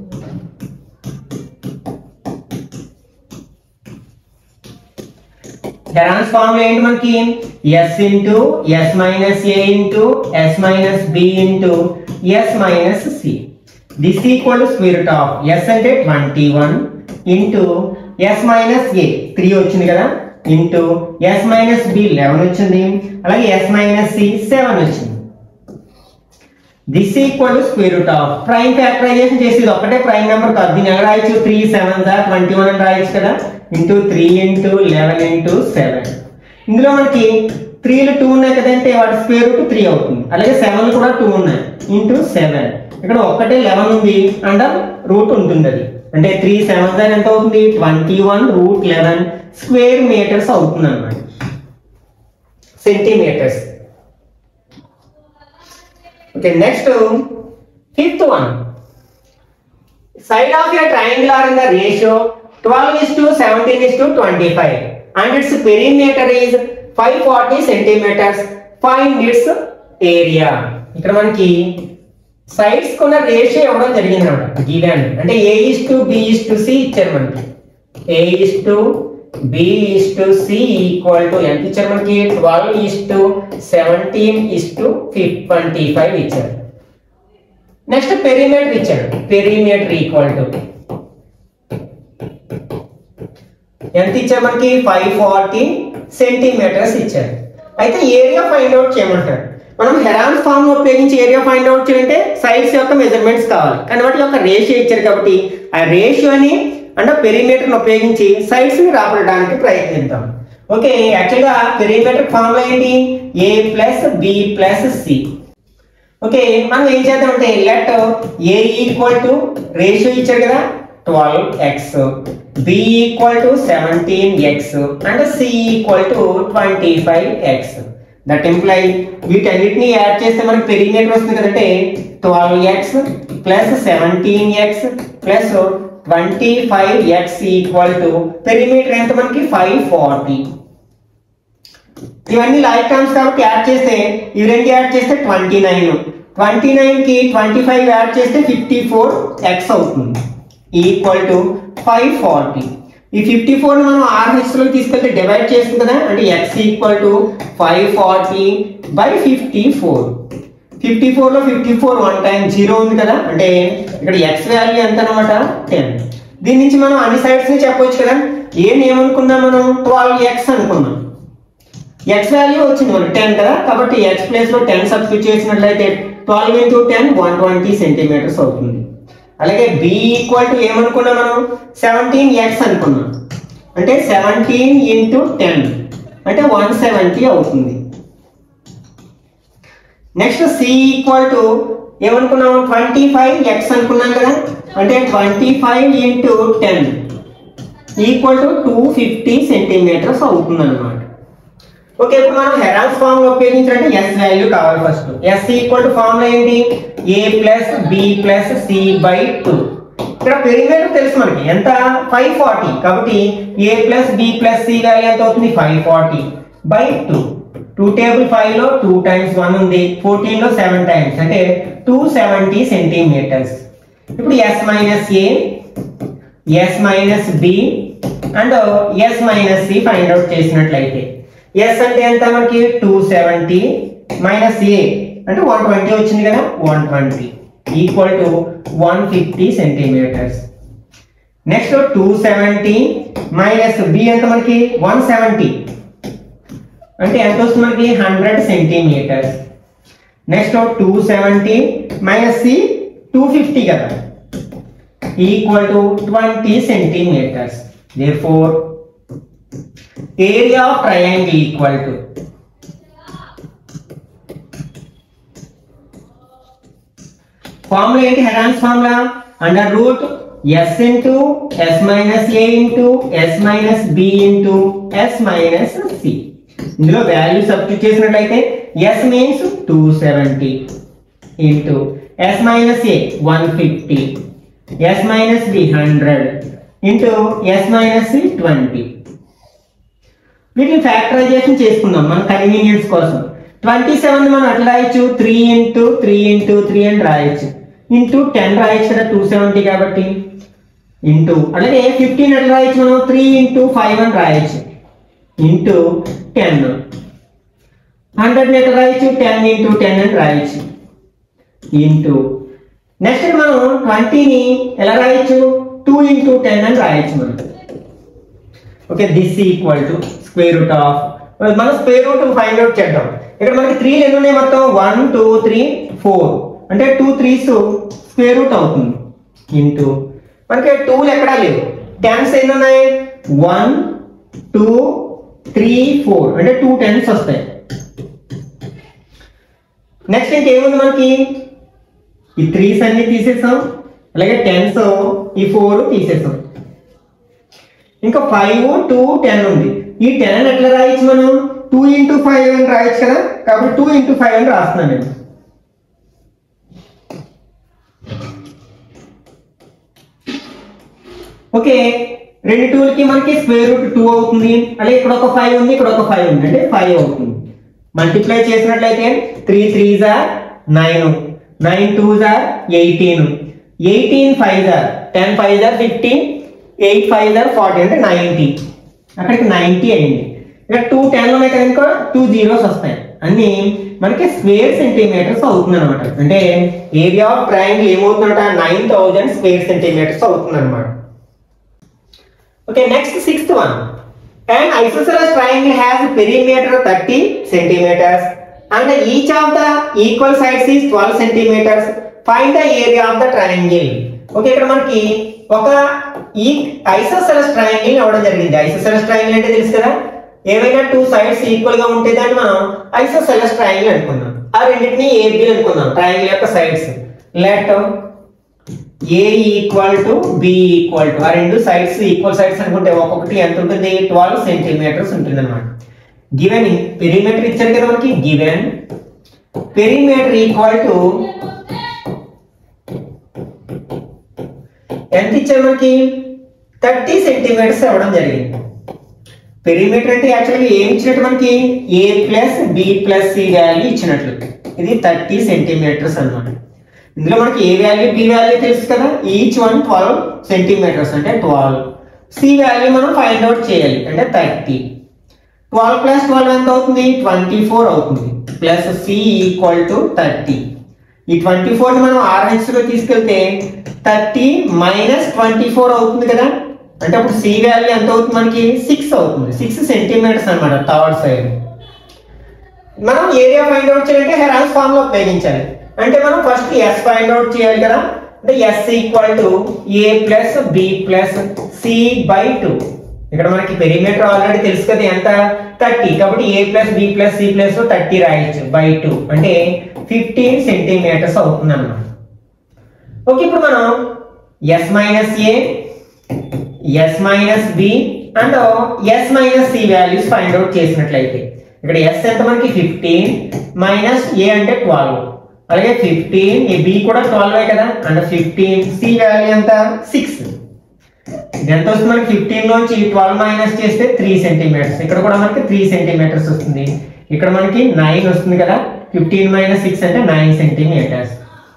Heron's formula ఏంటి మనకి S into yes minus A into yes minus B into yes minus C this equal to square of yes అంటే twenty one into yes minus A three వచ్చింది కదా into yes minus B eleven వచ్చింది అలాగే S minus C seven వచ్చింది this equal to square root of prime factorisation చేసేది ఒకటే prime number కాదు దీన్ని ఎలా రాయొచ్చు త్రీ సెవెన్ దా ట్వంటీ వన్ అని రాయొచ్చు కదా into three into eleven into seven ఇందులో మనకి త్రీలు టూ ఉన్నాయి కదంటే వాటి స్క్వేర్ రూట్ త్రీ అవుతుంది అలాగే సెవెన్ కూడా టూ ఉన్నాయి ఇంటూ సెవెన్ ఇక్కడ ఒక్కటే లెవెన్ ఉంది అండ్ రూట్ ఉంటుంది అది అంటే త్రీ సెవెన్ దాని ఎంత అవుతుంది twenty one root eleven square metres అవుతుంది అన్నమాట centimetres okay next fifth one side of a triangle are in the ratio 12 is to 17 is to 25 and its perimeter is 540 centimeters find its area ఇక్కడ మనకి sides కొన్న ratio ఇవ్వడం జరిగింది అనమాట given అంటే A is to B is to C ఇచ్చారు మనకి A is to B is to C equal to ఎంత ఇచ్చారు మనకి twelve is to seventeen is to twenty five ఇచ్చారు నెక్స్ట్ పెరిమీటర్ ఇచ్చాడు పెరిమీటర్ ఈక్వల్ టు ఎంత ఇచ్చారు మనకి ఫైవ్ ఫార్టీ సెంటీమీటర్స్ ఇచ్చారు అయితే ఏరియా ఫైండ్ అవుట్ చేయమంటారు మనం హెరాన్ ఫార్మ్ ఉపయోగించి ఏరియా ఫైండ్ అవుట్ చేయాలంటే సైడ్స్ యొక్క మెజర్మెంట్స్ కావాలి కానీ వాటి యొక్క రేషియో ఇచ్చారు కాబట్టి ఆ రేషియోని అంటే పెరిమీటర్ని ఉపయోగించి సైడ్స్ ని రాబడడానికి ప్రయత్నిద్దాం ఓకే యాక్చువల్గా పెరిమీటర్ ఫార్ములా ఏంటి ఏ plus B plus C okay మనం ఏం చేద్దామంటే let A equal to ratio ఇచ్చాడు కదా twelve X B equal to seventeen X and C equal to twenty five X that imply వీటన్నిటిని యాడ్ చేస్తే మనకి పెరిమీటర్ వస్తుంది కదంటే twelve X plus seventeen X plus twenty five X equal to perimeter ఎంత మనకి five forty ఇవన్నీ like terms కాబట్టి add చేస్తే ఇవి రెండు యాడ్ చేస్తే ట్వంటీ నైన్ ట్వంటీ నైన్ కి ట్వంటీ ఫైవ్ యాడ్ చేస్తే ఫిఫ్టీ ఫోర్ ఎక్స్ అవుతుంది ఈక్వల్ టు ఫైవ్ ఫార్టీ ఈ ఫిఫ్టీ ఫోర్ మనం ఆర్హెచ్ లో తీసుకెళ్తే డివైడ్ చేస్తుంది కదా అంటే X equal to five forty by fifty four fifty four లో fifty four one time zero ఉంది కదా అంటే ఇక్కడ ఎక్స్ వాల్యూ ఎంత అనమాట టెన్ దీని నుంచి మనం అన్ని సైడ్స్ ని చెప్పొచ్చు కదా ఏం ఏమనుకున్నాం మనం ట్వెల్వ్ ఎక్స్ అనుకున్నాం ఎక్స్ వాల్యూ వచ్చింది మనకి టెన్ కదా కాబట్టి ఎక్స్ ప్లేస్ లో టెన్ సబ్స్టిట్యూట్ చేసినట్లయితే twelve into ten one twenty centimetres అవుతుంది అలాగే బి ఈక్వల్ టు ఏమనుకున్నాం మనం సెవెంటీన్ ఎక్స్ అనుకున్నాం అంటే సెవెంటీన్ ఇంటూ టెన్ అంటే వన్ సెవెంటీ అవుతుంది నెక్స్ట్ సి ఈక్వల్ టు ఏమనుకున్నాం ట్వంటీ ఫైవ్ ఎక్స్ అనుకున్నాం కదా అంటే twenty five into ten equal to two fifty centimetres అవుతుంది అనమాట ఓకే ఇప్పుడు మనం హెరాన్స్ ఫార్ములా ఉపయోగించాలంటే ఎస్ వాల్యూ కావాలి first S equal to formula ఏంటి ఏ plus B plus C by two ఇక్కడ పెరిమీటర్ తెలుసు మనకి ఎంత ఫైవ్ ఫార్టీ కాబట్టి A plus B plus C value ఎంత అవుతుంది five forty by two two table five లో టూ టైమ్స్ వన్ ఉంది ఫోర్టీన్ లో సెవెన్ టైమ్స్ అంటే టూ సెవెంటీ సెంటీమీటర్స్ ఇప్పుడు S minus A S minus B and yes minus C find out చేసినట్లయితే S అంటే ఎంత మనకి టూ సెవెంటీ మైనస్ ఏ అంటే వన్ ట్వంటీ వచ్చింది కదా one twenty equal to one fifty centimetres next two seventy minus B ఎంత మనకి one seventy అంటే ఎంత వస్తుంది మనకి hundred centimetres next two seventy minus C two fifty కదా equal to twenty centimetres therefore area of triangle equal to formula ఏంటి Heron's formula under root S into yes minus ఏ into yes minus B into yes minus C ఇందులో value substitute చేసినట్లయితే S means two seventy into yes minus ఏ one fifty S minus B hundred into yes minus C twenty వీటిని factorisation చేసుకుందాం మన convenience కోసం twenty seven మనం అట్లా రాయొచ్చు three into three into three అని రాయొచ్చు ఇంటూ టెన్ రాయొచ్చు కదా టూ సెవెంటీ కాబట్టి ఇంటూ అలాగే ఫిఫ్టీన్ అట్లా రాయొచ్చు మనం త్రీ ఇంటూ ఫైవ్ అని రాయొచ్చు ఇంటూ టెన్ హండ్రెడ్ ఎట్లా రాయొచ్చు టెన్ ఇంటూ టెన్ అని రాయొచ్చు ఇంటూ నెక్స్ట్ మనం ట్వంటీని ఎలా రాయొచ్చు టూ ఇంటూ టెన్ అని రాయొచ్చు మనం okay this equal to square root of మనం స్క్వేర్ రూట్ ఫైండ్ అవుట్ చేద్దాం ఇక్కడ మనకి త్రీ ఎన్ని ఉన్నాయి మొత్తం వన్ టూ త్రీ ఫోర్ అంటే టూ త్రీస్ స్క్వేర్ రూట్ అవుతుంది ఇంటూ మనకి టూలు ఎక్కడా లేవు టెన్స్ ఎన్ని ఉన్నాయి వన్ టూ త్రీ ఫోర్ అంటే టూ టెన్స్ వస్తాయి నెక్స్ట్ ఇంకేముంది మనకి ఈ త్రీస్ అన్ని తీసేసాం అలాగే టెన్స్ ఈ ఫోర్ తీసేసాం ఇంకా ఫైవ్ టూ టెన్ ఉంది ఈ టెన్ ఎట్లా రాయొచ్చు మనం టూ ఇంటూ ఫైవ్ అని రాయొచ్చు కదా కాబట్టి టూ ఇంటూ ఫైవ్ అని రాస్తున్నాను నేను ఓకే రెండు టూలకి మనకి స్క్వేర్ రూట్ టూ అవుతుంది అలాగే ఇక్కడ ఒక ఫైవ్ ఉంది ఇక్కడ ఒక ఫైవ్ ఉంది అంటే ఫైవ్ అవుతుంది మల్టిప్లై చేసినట్లయితే త్రీ త్రీ జార్ నైన్ నైన్ టూ జార్ ఎయిటీన్ ఎయిటీన్ ఫైవ్ జార్ టెన్ ఫైవ్ జార్ ఫిఫ్టీన్ ఎయిట్ ఫైవ్ జార్ ఫార్టీ అంటే నైంటీ అక్కడికి నైంటీ అయింది ఇక్కడ టూ టెన్ ఉన్నాయి కదా ఇంకా టూ జీరోస్ వస్తాయి అన్ని మనకి స్క్వేర్ సెంటీమీటర్స్ అవుతుంది అనమాట అంటే ఏరియా ఆఫ్ ట్రయాంగిల్ ఏమవుతుందంట నైన్ థౌజండ్ స్క్వేర్ సెంటీమీటర్స్ అవుతుంది అనమాట Okay, next sixth one. An isosceles triangle has perimeter 30 centimeters and each of the equal sides is 12 centimeters. Find the area of the triangle. Okay ఇక్కడ మనకి ఒక ఈ isosceles triangle ఇవ్వడం జరిగింది isosceles triangle అంటే తెలుసు కదా ఏవైనా టూ సైడ్స్ ఈక్వల్ గా ఉంటే దాన్ని మనం ఐసోసెలస్ ట్రయాంగిల్ అనుకున్నాం ఆ రెండింటిని ఏబి అనుకున్నాం ట్రయాంగిల్ యొక్క sides let A equal to B equal to ఆ రెండు సైడ్స్ ఈక్వల్ సైడ్స్ అనుకుంటే ఒక్కొక్కటి ఎంత ఉంటుంది ట్వెల్వ్ సెంటీమీటర్స్ ఉంటుంది అనమాట గివెన్ పెరిమీటర్ ఇచ్చారు కదా మనకి గివెన్ పెరిమీటర్ ఈక్వల్ టు ఎంత ఇచ్చారు మనకి థర్టీ సెంటీమీటర్స్ ఇవ్వడం జరిగింది పెరిమీటర్ అంటే యాక్చువల్గా ఏం ఇచ్చినట్టు మనకి ఏ plus B plus C value ఇచ్చినట్లు ఇది థర్టీ సెంటీమీటర్స్ అన్నమాట ఇందులో మనకి ఏ వాల్యూ బి వాల్యూ తెలుసు కదా ఈచ్ వన్ ట్వెల్వ్ సెంటీమీటర్స్ అంటే ట్వెల్వ్ సి వాల్యూ మనం ఫైండ్ అవుట్ చేయాలి అంటే థర్టీ ట్వెల్వ్ ప్లస్ ట్వెల్వ్ ఎంత అవుతుంది ట్వంటీ ఫోర్ అవుతుంది plus C equal to thirty ఈ ట్వంటీ ఫోర్ మనం ఆర్హెచ్ లో తీసుకెళ్తే థర్టీ మైనస్ ట్వంటీ ఫోర్ అవుతుంది కదా అంటే అప్పుడు సి వాల్యూ ఎంత అవుతుంది మనకి సిక్స్ అవుతుంది సిక్స్ సెంటీమీటర్స్ అన్నమాట థర్డ్ సైడ్ మనం ఏరియా ఫైండ్ అవుట్ చేయాలంటే హెరాన్స్ ఫార్మ్ లో ఉపయోగించాలి అంటే మనం ఫస్ట్ ఎస్ ఫైండ్ అవుట్ చేయాలి కదా అంటే S equal to A plus B plus C by two ఇక్కడ మనకి పెరిమీటర్ ఆల్రెడీ తెలుసు కదా ఎంత థర్టీ కాబట్టి A plus B plus C plus thirty రాయొచ్చు బై టూ అంటే ఫిఫ్టీన్ సెంటీమీటర్స్ అవుతుంది అన్నమాట ఓకే ఇప్పుడు మనం S minus A S minus B and yes minus C values find out చేసినట్లయితే ఇక్కడ ఎస్ ఎంత మనకి ఫిఫ్టీన్ మైనస్ ఏ అంటే ట్వెల్వ్ అలాగే ఫిఫ్టీన్ ఈ బి కూడా ట్వెల్వ్ కదా అంటే ఫిఫ్టీన్ సి వాల్యూ ఎంత సిక్స్ ఇది ఎంత వస్తుంది మనకి ఫిఫ్టీన్ నుంచి ట్వెల్వ్ మైనస్ చేస్తే త్రీ సెంటీమీటర్స్ ఇక్కడ కూడా మనకి త్రీ సెంటీమీటర్స్ వస్తుంది ఇక్కడ మనకి నైన్ వస్తుంది కదా ఫిఫ్టీన్ మైనస్ సిక్స్ అంటే నైన్ సెంటీమీటర్స్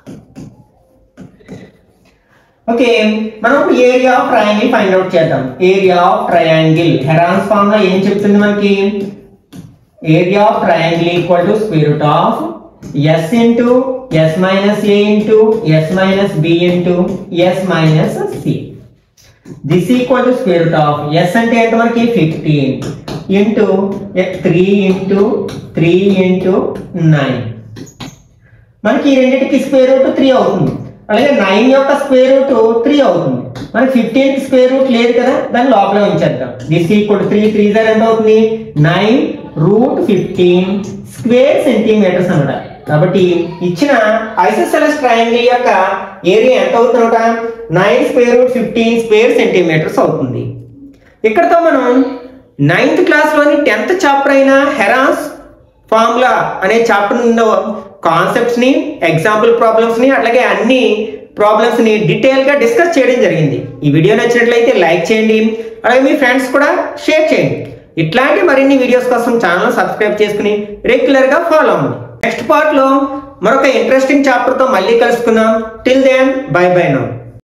ఓకే మనం area of triangle find out చేద్దాం area of triangle Heron form లో ఏం చెప్తుంది మనకి area of triangle equal to square root of yes into yes minus A into yes minus B into yes minus C this equal to square root of yes అంటే ఏంటి మనకి fifteen into three into three into nine మనకి ఈ రెండింటికి square root three అవుతుంది అలాగే nine యొక్క square root three అవుతుంది మనకి ఫిఫ్టీన్ కి స్క్వేర్ రూట్ లేదు కదా దాన్ని లోపలే ఉంచేద్దాం దిస్ ఈక్వల్ త్రీ త్రీ జర్ ఎంత అవుతుంది nine root fifteen square centimetres అన్నమాట కాబట్టి ఇచ్చిన ఐసోసెలస్ ట్రయాంగిల్ యొక్క ఏరియా ఎంత అవుతుందన్నమాట nine square root fifteen square centimetres అవుతుంది ఇక్కడతో మనం నైన్త్ క్లాస్లోని టెన్త్ చాప్టర్ అయిన హెరాన్స్ ఫార్ములా అనే చాప్టర్ ఉన్న కాన్సెప్ట్స్ ని ఎగ్జాంపుల్ ప్రాబ్లమ్స్ ని అట్లాగే అన్ని ప్రాబ్లమ్స్ ని డీటెయిల్ గా డిస్కస్ చేయడం జరిగింది ఈ వీడియో నచ్చినట్లయితే లైక్ చేయండి అలాగే మీ ఫ్రెండ్స్ కూడా షేర్ చేయండి ఇట్లాంటి మరిన్ని వీడియోస్ కోసం ఛానల్ సబ్స్క్రైబ్ చేసుకుని రెగ్యులర్ గా ఫాలో అవ్వండి నెక్స్ట్ పార్ట్ లో మరొక ఇంట్రెస్టింగ్ చాప్టర్ తో మళ్ళీ కలుసుకుందాం till then bye bye now